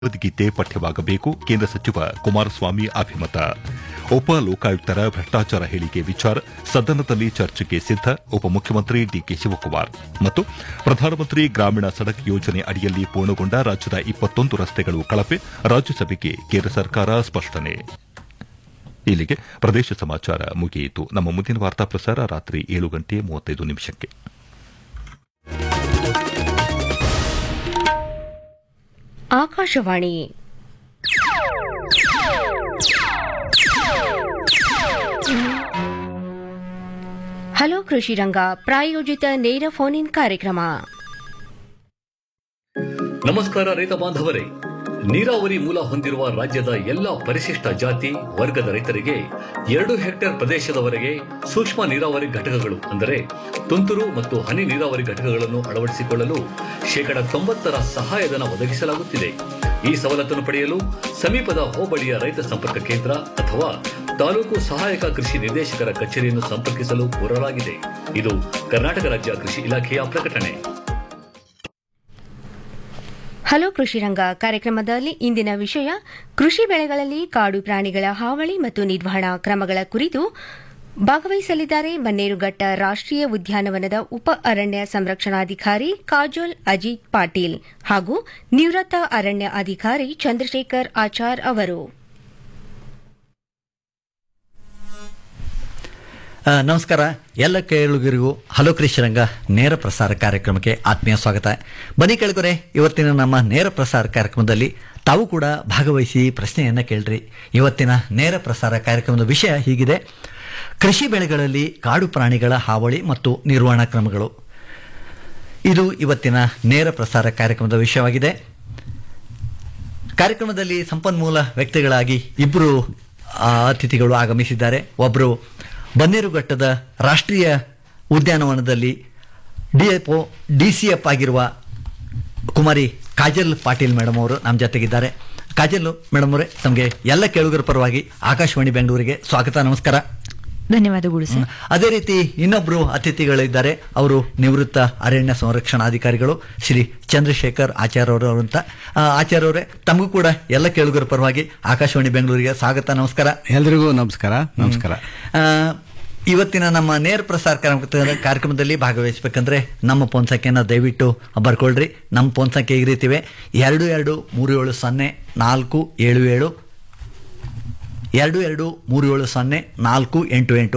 ಭಗವದ್ಗೀತೆ ಪಠ್ಯವಾಗಬೇಕು ಕೇಂದ್ರ ಸಚಿವ ಕುಮಾರಸ್ವಾಮಿ ಅಭಿಮತ ಉಪ ಲೋಕಾಯುಕ್ತರ ಭ್ರಷ್ಟಾಚಾರ ಹೇಳಿಕೆ ವಿಚಾರ ಸದನದಲ್ಲಿ ಚರ್ಚೆಗೆ ಸಿದ್ದ ಉಪಮುಖ್ಯಮಂತ್ರಿ ಡಿಕೆ ಶಿವಕುಮಾರ್ ಮತ್ತು ಪ್ರಧಾನಮಂತ್ರಿ ಗ್ರಾಮೀಣ ಸಡಕ್ ಯೋಜನೆ ಅಡಿಯಲ್ಲಿ ಪೂರ್ಣಗೊಂಡ ರಾಜ್ಯದ ಇಪ್ಪತ್ತೊಂದು ರಸ್ತೆಗಳು ಕಳಪೆ ರಾಜ್ಯಸಭೆಗೆ ಕೇಂದ್ರ ಸರ್ಕಾರ ಸ್ಪಷ್ಟನೆ ಇಲ್ಲಿಗೆ ಪ್ರದೇಶ ಸಮಾಚಾರ ಮುಗಿಯಿತು ನಮ್ಮ ಮುಂದಿನ ವಾರ್ತಾ ಪ್ರಸಾರ ರಾತ್ರಿ ಏಳು ಗಂಟೆ ಮೂವತ್ತೈದು ನಿಮಿಷಕ್ಕೆ ಆಕಾಶವಾಣಿ ಹಲೋ ಕೃಷಿ ರಂಗ ಪ್ರಾಯೋಜಿತ ನೇರ ಫೋನ್ ಇನ್ ಕಾರ್ಯಕ್ರಮ ನಮಸ್ಕಾರ ರೈತ ಬಾಂಧವರೇ ನೀರಾವರಿ ಮೂಲ ಹೊಂದಿರುವ ರಾಜ್ಯದ ಎಲ್ಲ ಪರಿಶಿಷ್ಟ ಜಾತಿ ವರ್ಗದ ರೈತರಿಗೆ ಎರಡು ಹೆಕ್ಟೇರ್ ಪ್ರದೇಶದವರೆಗೆ ಸೂಕ್ಷ್ಮ ನೀರಾವರಿ ಘಟಕಗಳು ಅಂದರೆ ತುಂತುರು ಮತ್ತು ಹನಿ ನೀರಾವರಿ ಘಟಕಗಳನ್ನು ಅಳವಡಿಸಿಕೊಳ್ಳಲು ಶೇಕಡ ತೊಂಬತ್ತರ ಸಹಾಯಧನ ಒದಗಿಸಲಾಗುತ್ತಿದೆ ಈ ಸವಲತ್ತನ್ನು ಪಡೆಯಲು ಸಮೀಪದ ಹೋಬಳಿಯ ರೈತ ಸಂಪರ್ಕ ಕೇಂದ್ರ ಅಥವಾ ತಾಲೂಕು ಸಹಾಯಕ ಕೃಷಿ ನಿರ್ದೇಶಕರ ಕಚೇರಿಯನ್ನು ಸಂಪರ್ಕಿಸಲು ಕೋರಲಾಗಿದೆ ಇದು ಕರ್ನಾಟಕ ರಾಜ್ಯ ಕೃಷಿ ಇಲಾಖೆಯ ಪ್ರಕಟಣೆ ಹಲೋ ಕೃಷಿ ರಂಗ ಕಾರ್ಯಕ್ರಮದಲ್ಲಿ ಇಂದಿನ ವಿಷಯ ಕೃಷಿ ಬೆಳೆಗಳಲ್ಲಿ ಕಾಡು ಪ್ರಾಣಿಗಳ ಹಾವಳಿ ಮತ್ತು ನಿರ್ವಹಣಾ ಕ್ರಮಗಳ ಕುರಿತು ಭಾಗವಹಿಸಲಿದ್ದಾರೆ ಬನ್ನೇರುಘಟ್ಟ ರಾಷ್ಟ್ರೀಯ ಉದ್ಯಾನವನದ ಉಪ ಅರಣ್ಯ ಸಂರಕ್ಷಣಾಧಿಕಾರಿ ಕಾಜೋಲ್ ಅಜಿತ್ ಪಾಟೀಲ್ ಹಾಗೂ ನಿವೃತ್ತ ಅರಣ್ಯ ಅಧಿಕಾರಿ ಚಂದ್ರಶೇಖರ್ ಆಚಾರ್ ಅವರು ಆ, ನಮಸ್ಕಾರ ಎಲ್ಲ ಕೇಳುಗರಿಗೂ ಹಲೋ ಕೃಷ್ಣರಂಗ ನೇರ ಪ್ರಸಾರ ಕಾರ್ಯಕ್ರಮಕ್ಕೆ ಆತ್ಮೀಯ ಸ್ವಾಗತ ಬನ್ನಿ ಕೇಳುಗರೆ ಇವತ್ತಿನ ನಮ್ಮ ನೇರ ಪ್ರಸಾರ ಕಾರ್ಯಕ್ರಮದಲ್ಲಿ ತಾವು ಕೂಡ ಭಾಗವಹಿಸಿ ಪ್ರಶ್ನೆಯನ್ನ ಕೇಳ್ರಿ ಇವತ್ತಿನ ನೇರ ಪ್ರಸಾರ ಕಾರ್ಯಕ್ರಮದ ವಿಷಯ ಹೀಗಿದೆ ಕೃಷಿ ಬೆಳೆಗಳಲ್ಲಿ ಕಾಡು ಪ್ರಾಣಿಗಳ ಹಾವಳಿ ಮತ್ತು ನಿರ್ವಹಣಾ ಕ್ರಮಗಳು ಇದು ಇವತ್ತಿನ ನೇರ ಪ್ರಸಾರ ಕಾರ್ಯಕ್ರಮದ ವಿಷಯವಾಗಿದೆ ಕಾರ್ಯಕ್ರಮದಲ್ಲಿ ಸಂಪನ್ಮೂಲ ವ್ಯಕ್ತಿಗಳಾಗಿ ಇಬ್ಬರು ಅತಿಥಿಗಳು ಆಗಮಿಸಿದ್ದಾರೆ ಒಬ್ಬರು ಬನ್ನೇರುಘಟ್ಟದ ರಾಷ್ಟ್ರೀಯ ಉದ್ಯಾನವನದಲ್ಲಿ ಡಿಎಫ್ಒ ಡಿಸಿಎಫ್ ಆಗಿರುವ ಕುಮಾರಿ ಕಾಜಲ್ ಪಾಟೀಲ್ ಮೇಡಮ್ ಅವರು ನಮ್ಮ ಜೊತೆಗಿದ್ದಾರೆ ಕಾಜಲ್ ಮೇಡಮ್ ಅವರೇ ತಮಗೆ ಎಲ್ಲ ಕೇಳುಗರ ಪರವಾಗಿ ಆಕಾಶವಾಣಿ ಬೆಂಗಳೂರಿಗೆ ಸ್ವಾಗತ ನಮಸ್ಕಾರ ಧನ್ಯವಾದಗಳು ಸರ್ ಅದೇ ರೀತಿ ಇನ್ನೊಬ್ರು ಅತಿಥಿಗಳಿದ್ದಾರೆ ಅವರು ನಿವೃತ್ತ ಅರಣ್ಯ ಸಂರಕ್ಷಣಾಧಿಕಾರಿಗಳು ಶ್ರೀ ಚಂದ್ರಶೇಖರ್ ಆಚಾರ್ಯ ಅವರು ಅಂತ ಆ, ಆಚಾರ್ಯ ಅವರೇ ತಮಗೂ ಕೂಡ ಎಲ್ಲ ಕೇಳುಗರ ಪರವಾಗಿ ಆಕಾಶವಾಣಿ ಬೆಂಗಳೂರಿಗೆ ಸ್ವಾಗತ ನಮಸ್ಕಾರ ಎಲ್ರಿಗೂ ನಮಸ್ಕಾರ ನಮಸ್ಕಾರ ಆ, ಇವತ್ತಿನ ನಮ್ಮ ನೇರ ಪ್ರಸಾರ ಕಾರ್ಯಕ್ರಮ- ಕಾರ್ಯಕ್ರಮದಲ್ಲಿ ಭಾಗವಹಿಸಬೇಕಂದ್ರೆ ನಮ್ಮ ಫೋನ್ ಸಂಖ್ಯೆನ ದಯವಿಟ್ಟು ಬರ್ಕೊಳ್ರಿ ನಮ್ಮ ಫೋನ್ ಸಂಖ್ಯೆ ಈ ರೀತಿವೆ ಎರಡು ಎರಡು ಮೂರು ಏಳು ಸೊನ್ನೆ ನಾಲ್ಕು ಏಳು ಏಳು ಎರಡು ಎರಡು ಮೂರು ಏಳು ಸೊನ್ನೆ ನಾಲ್ಕು ಎಂಟು ಎಂಟು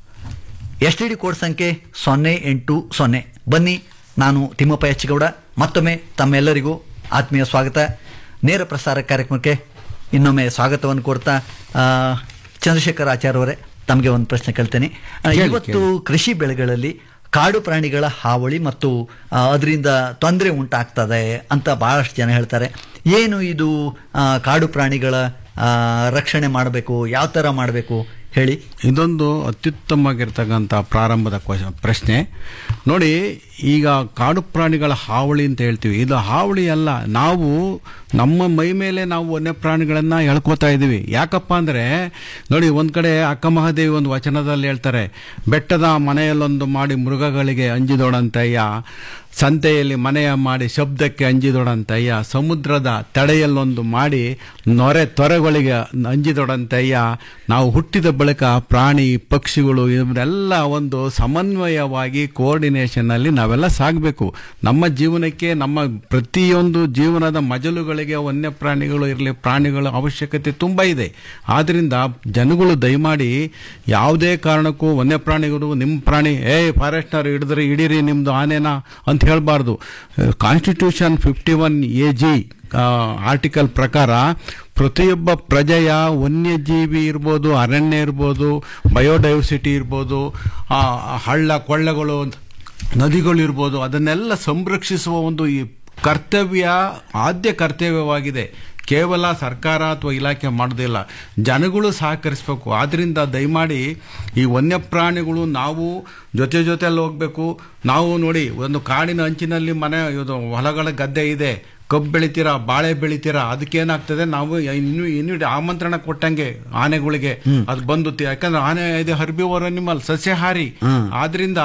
ಎಸ್ ಟಿ ಡಿ ಕೋಡ್ ಸಂಖ್ಯೆ ಸೊನ್ನೆ ಎಂಟು ಸೊನ್ನೆ ಬನ್ನಿ ನಾನು ತಿಮ್ಮಪ್ಪ ಹೆಚ್ಚಗೌಡ ಮತ್ತೊಮ್ಮೆ ತಮ್ಮೆಲ್ಲರಿಗೂ ಆತ್ಮೀಯ ಸ್ವಾಗತ ನೇರ ಪ್ರಸಾರ ಕಾರ್ಯಕ್ರಮಕ್ಕೆ ಇನ್ನೊಮ್ಮೆ ಸ್ವಾಗತವನ್ನು ಕೋರ್ತಾ ಆ, ಚಂದ್ರಶೇಖರ್ ಆಚಾರ್ಯ ಅವರೇ ತಮಗೆ ಒಂದು ಪ್ರಶ್ನೆ ಕೇಳ್ತೇನೆ ಆ, ಕೇಳಿ, ಇವತ್ತು ಕೃಷಿ ಬೆಳೆಗಳಲ್ಲಿ ಕಾಡು ಪ್ರಾಣಿಗಳ ಹಾವಳಿ ಮತ್ತು ಆ, ಅದರಿಂದ ತೊಂದರೆ ಉಂಟಾಗ್ತದೆ ಅಂತ ಬಹಳಷ್ಟು ಜನ ಹೇಳ್ತಾರೆ ಏನು ಇದು ಆ, ಕಾಡು ಪ್ರಾಣಿಗಳ ಆ, ರಕ್ಷಣೆ ಮಾಡಬೇಕು ಯಾವ ಥರ ಮಾಡಬೇಕು ಹೇಳಿ ಇದೊಂದು ಅತ್ಯುತ್ತಮವಾಗಿರ್ತಕ್ಕಂಥ ಪ್ರಾರಂಭದ ಕ್ವಶ ಪ್ರಶ್ನೆ ನೋಡಿ ಈಗ ಕಾಡು ಪ್ರಾಣಿಗಳ ಹಾವಳಿ ಅಂತ ಹೇಳ್ತೀವಿ ಇದು ಹಾವಳಿ ಅಲ್ಲ ನಾವು ನಮ್ಮ ಮೈ ಮೇಲೆ ನಾವು ವನ್ಯ ಪ್ರಾಣಿಗಳನ್ನ ಎಳ್ಕೋತಾ ಇದ್ದೀವಿ ಯಾಕಪ್ಪ ಅಂದ್ರೆ ನೋಡಿ ಒಂದ್ ಕಡೆ ಅಕ್ಕ ಮಹಾದೇವಿ ಒಂದು ವಚನದಲ್ಲಿ ಹೇಳ್ತಾರೆ ಬೆಟ್ಟದ ಮನೆಯಲ್ಲೊಂದು ಮಾಡಿ ಮೃಗಗಳಿಗೆ ಅಂಜಿದೊಡಂತಯ್ಯ ಸಂತೆಯಲ್ಲಿ ಮನೆಯ ಮಾಡಿ ಶಬ್ದಕ್ಕೆ ಅಂಜಿದೊಡಂತಯ್ಯ ಸಮುದ್ರದ ತಡೆಯಲ್ಲೊಂದು ಮಾಡಿ ನೊರೆ ತೊರೆಗಳಿಗೆ ಅಂಜಿದೊಡಂತಯ್ಯ ನಾವು ಹುಟ್ಟಿದ ಬಳಿಕ ಪ್ರಾಣಿ ಪಕ್ಷಿಗಳು ಇವನ್ನೆಲ್ಲ ಒಂದು ಸಮನ್ವಯವಾಗಿ ಕೋಆರ್ಡಿನೇಷನ್ ಅಲ್ಲಿ ನಾವೆಲ್ಲ ಸಾಗಬೇಕು ನಮ್ಮ ಜೀವನಕ್ಕೆ ನಮ್ಮ ಪ್ರತಿಯೊಂದು ಜೀವನದ ಮಜಲುಗಳಿಗೆ ವನ್ಯ ಪ್ರಾಣಿಗಳು ಇರಲಿ ಪ್ರಾಣಿಗಳ ಅವಶ್ಯಕತೆ ತುಂಬಾ ಇದೆ ಆದ್ರಿಂದ ಜನಗಳು ದಯಮಾಡಿ ಯಾವುದೇ ಕಾರಣಕ್ಕೂ ವನ್ಯ ಪ್ರಾಣಿಗಳು ನಿಮ್ಮ ಪ್ರಾಣಿ ಏ ಫಾರೆಸ್ಟ್ನರ್ ಹಿಡಿದ್ರೆ ಹಿಡೀರಿ ನಿಮ್ದು ಆನೆನ ಅಂತ ಹೇಳ್ಬಾರ್ದು constitution fifty one A G article ಪ್ರಕಾರ ಪ್ರತಿಯೊಬ್ಬ ಪ್ರಜೆಯ ವನ್ಯಜೀವಿ ಇರ್ಬೋದು ಅರಣ್ಯ ಇರ್ಬೋದು ಬಯೋಡೈವರ್ಸಿಟಿ ಇರ್ಬೋದು ಆ, ಹಳ್ಳ ಕೊಳ್ಳಗಳು ನದಿಗಳು ಇರ್ಬೋದು ಅದನ್ನೆಲ್ಲ ಸಂರಕ್ಷಿಸುವ ಒಂದು ಈ ಕರ್ತವ್ಯ ಆದ್ಯ ಕರ್ತವ್ಯವಾಗಿದೆ ಕೇವಲ ಸರ್ಕಾರ ಅಥವಾ ಇಲಾಖೆ ಮಾಡೋದಿಲ್ಲ ಜನಗಳು ಸಹಕರಿಸಬೇಕು ಆದ್ರಿಂದ ದಯಮಾಡಿ ಈ ವನ್ಯಪ್ರಾಣಿಗಳು ನಾವು ಜೊತೆ ಜೊತೆಯಲ್ಲಿ ಹೋಗ್ಬೇಕು ನಾವು ನೋಡಿ ಒಂದು ಕಾಡಿನ ಅಂಚಿನಲ್ಲಿ ಮನೆ ಇದು ಹೊಲಗಳ ಗದ್ದೆ ಇದೆ ಕಬ್ಬು ಬೆಳಿತೀರಾ ಬಾಳೆ ಬೆಳಿತೀರಾ ಅದಕ್ಕೇನಾಗ್ತದೆ ನಾವು ಇನ್ನು ಇನ್ನು ಆಮಂತ್ರಣ ಕೊಟ್ಟಂಗೆ ಆನೆಗಳಿಗೆ ಅದು ಬಂದು ತಿ- ಯಾಕಂದ್ರೆ ಆನೆ ಇದೆ ಹರ್ಬಿವರ್ ಅನಿಮಲ್ ಸಸ್ಯಾಹಾರಿ ಆದ್ರಿಂದ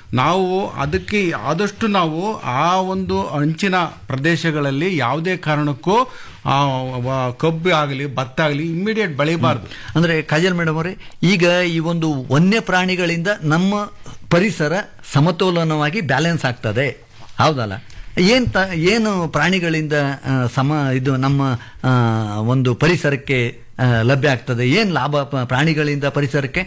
ನಾವು ಅದಕ್ಕೆ ಆದಷ್ಟು ನಾವು ಆ ಒಂದು ಅಂಚಿನ ಪ್ರದೇಶಗಳಲ್ಲಿ ಯಾವುದೇ ಕಾರಣಕ್ಕೂ ಆ, ವ- ಕಬ್ಬು ಆಗಲಿ ಭತ್ತ ಆಗಲಿ ಇಮ್ಮಿಡಿಯೇಟ್ ಬೆಳಿಬಾರ್ದು ಅಂದ್ರೆ ಕಾಜಲ್ ಮೇಡಮ್ ಅವರೇ ಈಗ ಈ ಒಂದು ವನ್ಯ ಪ್ರಾಣಿಗಳಿಂದ ನಮ್ಮ ಪರಿಸರ ಸಮತೋಲನವಾಗಿ ಬ್ಯಾಲೆನ್ಸ್ ಆಗ್ತದೆ ಹೌದಲ್ಲ ಏನ್ ತ ಏನು ಪ್ರಾಣಿಗಳಿಂದ ಆ, ಸಮ ಇದು ನಮ್ಮ ಆ, ಒಂದು ಪರಿಸರಕ್ಕೆ ಆ, ಲಭ್ಯ ಆಗ್ತದೆ ಏನ್ ಲಾಭ ಪ- ಪ್ರಾಣಿಗಳಿಂದ ಪರಿಸರಕ್ಕೆ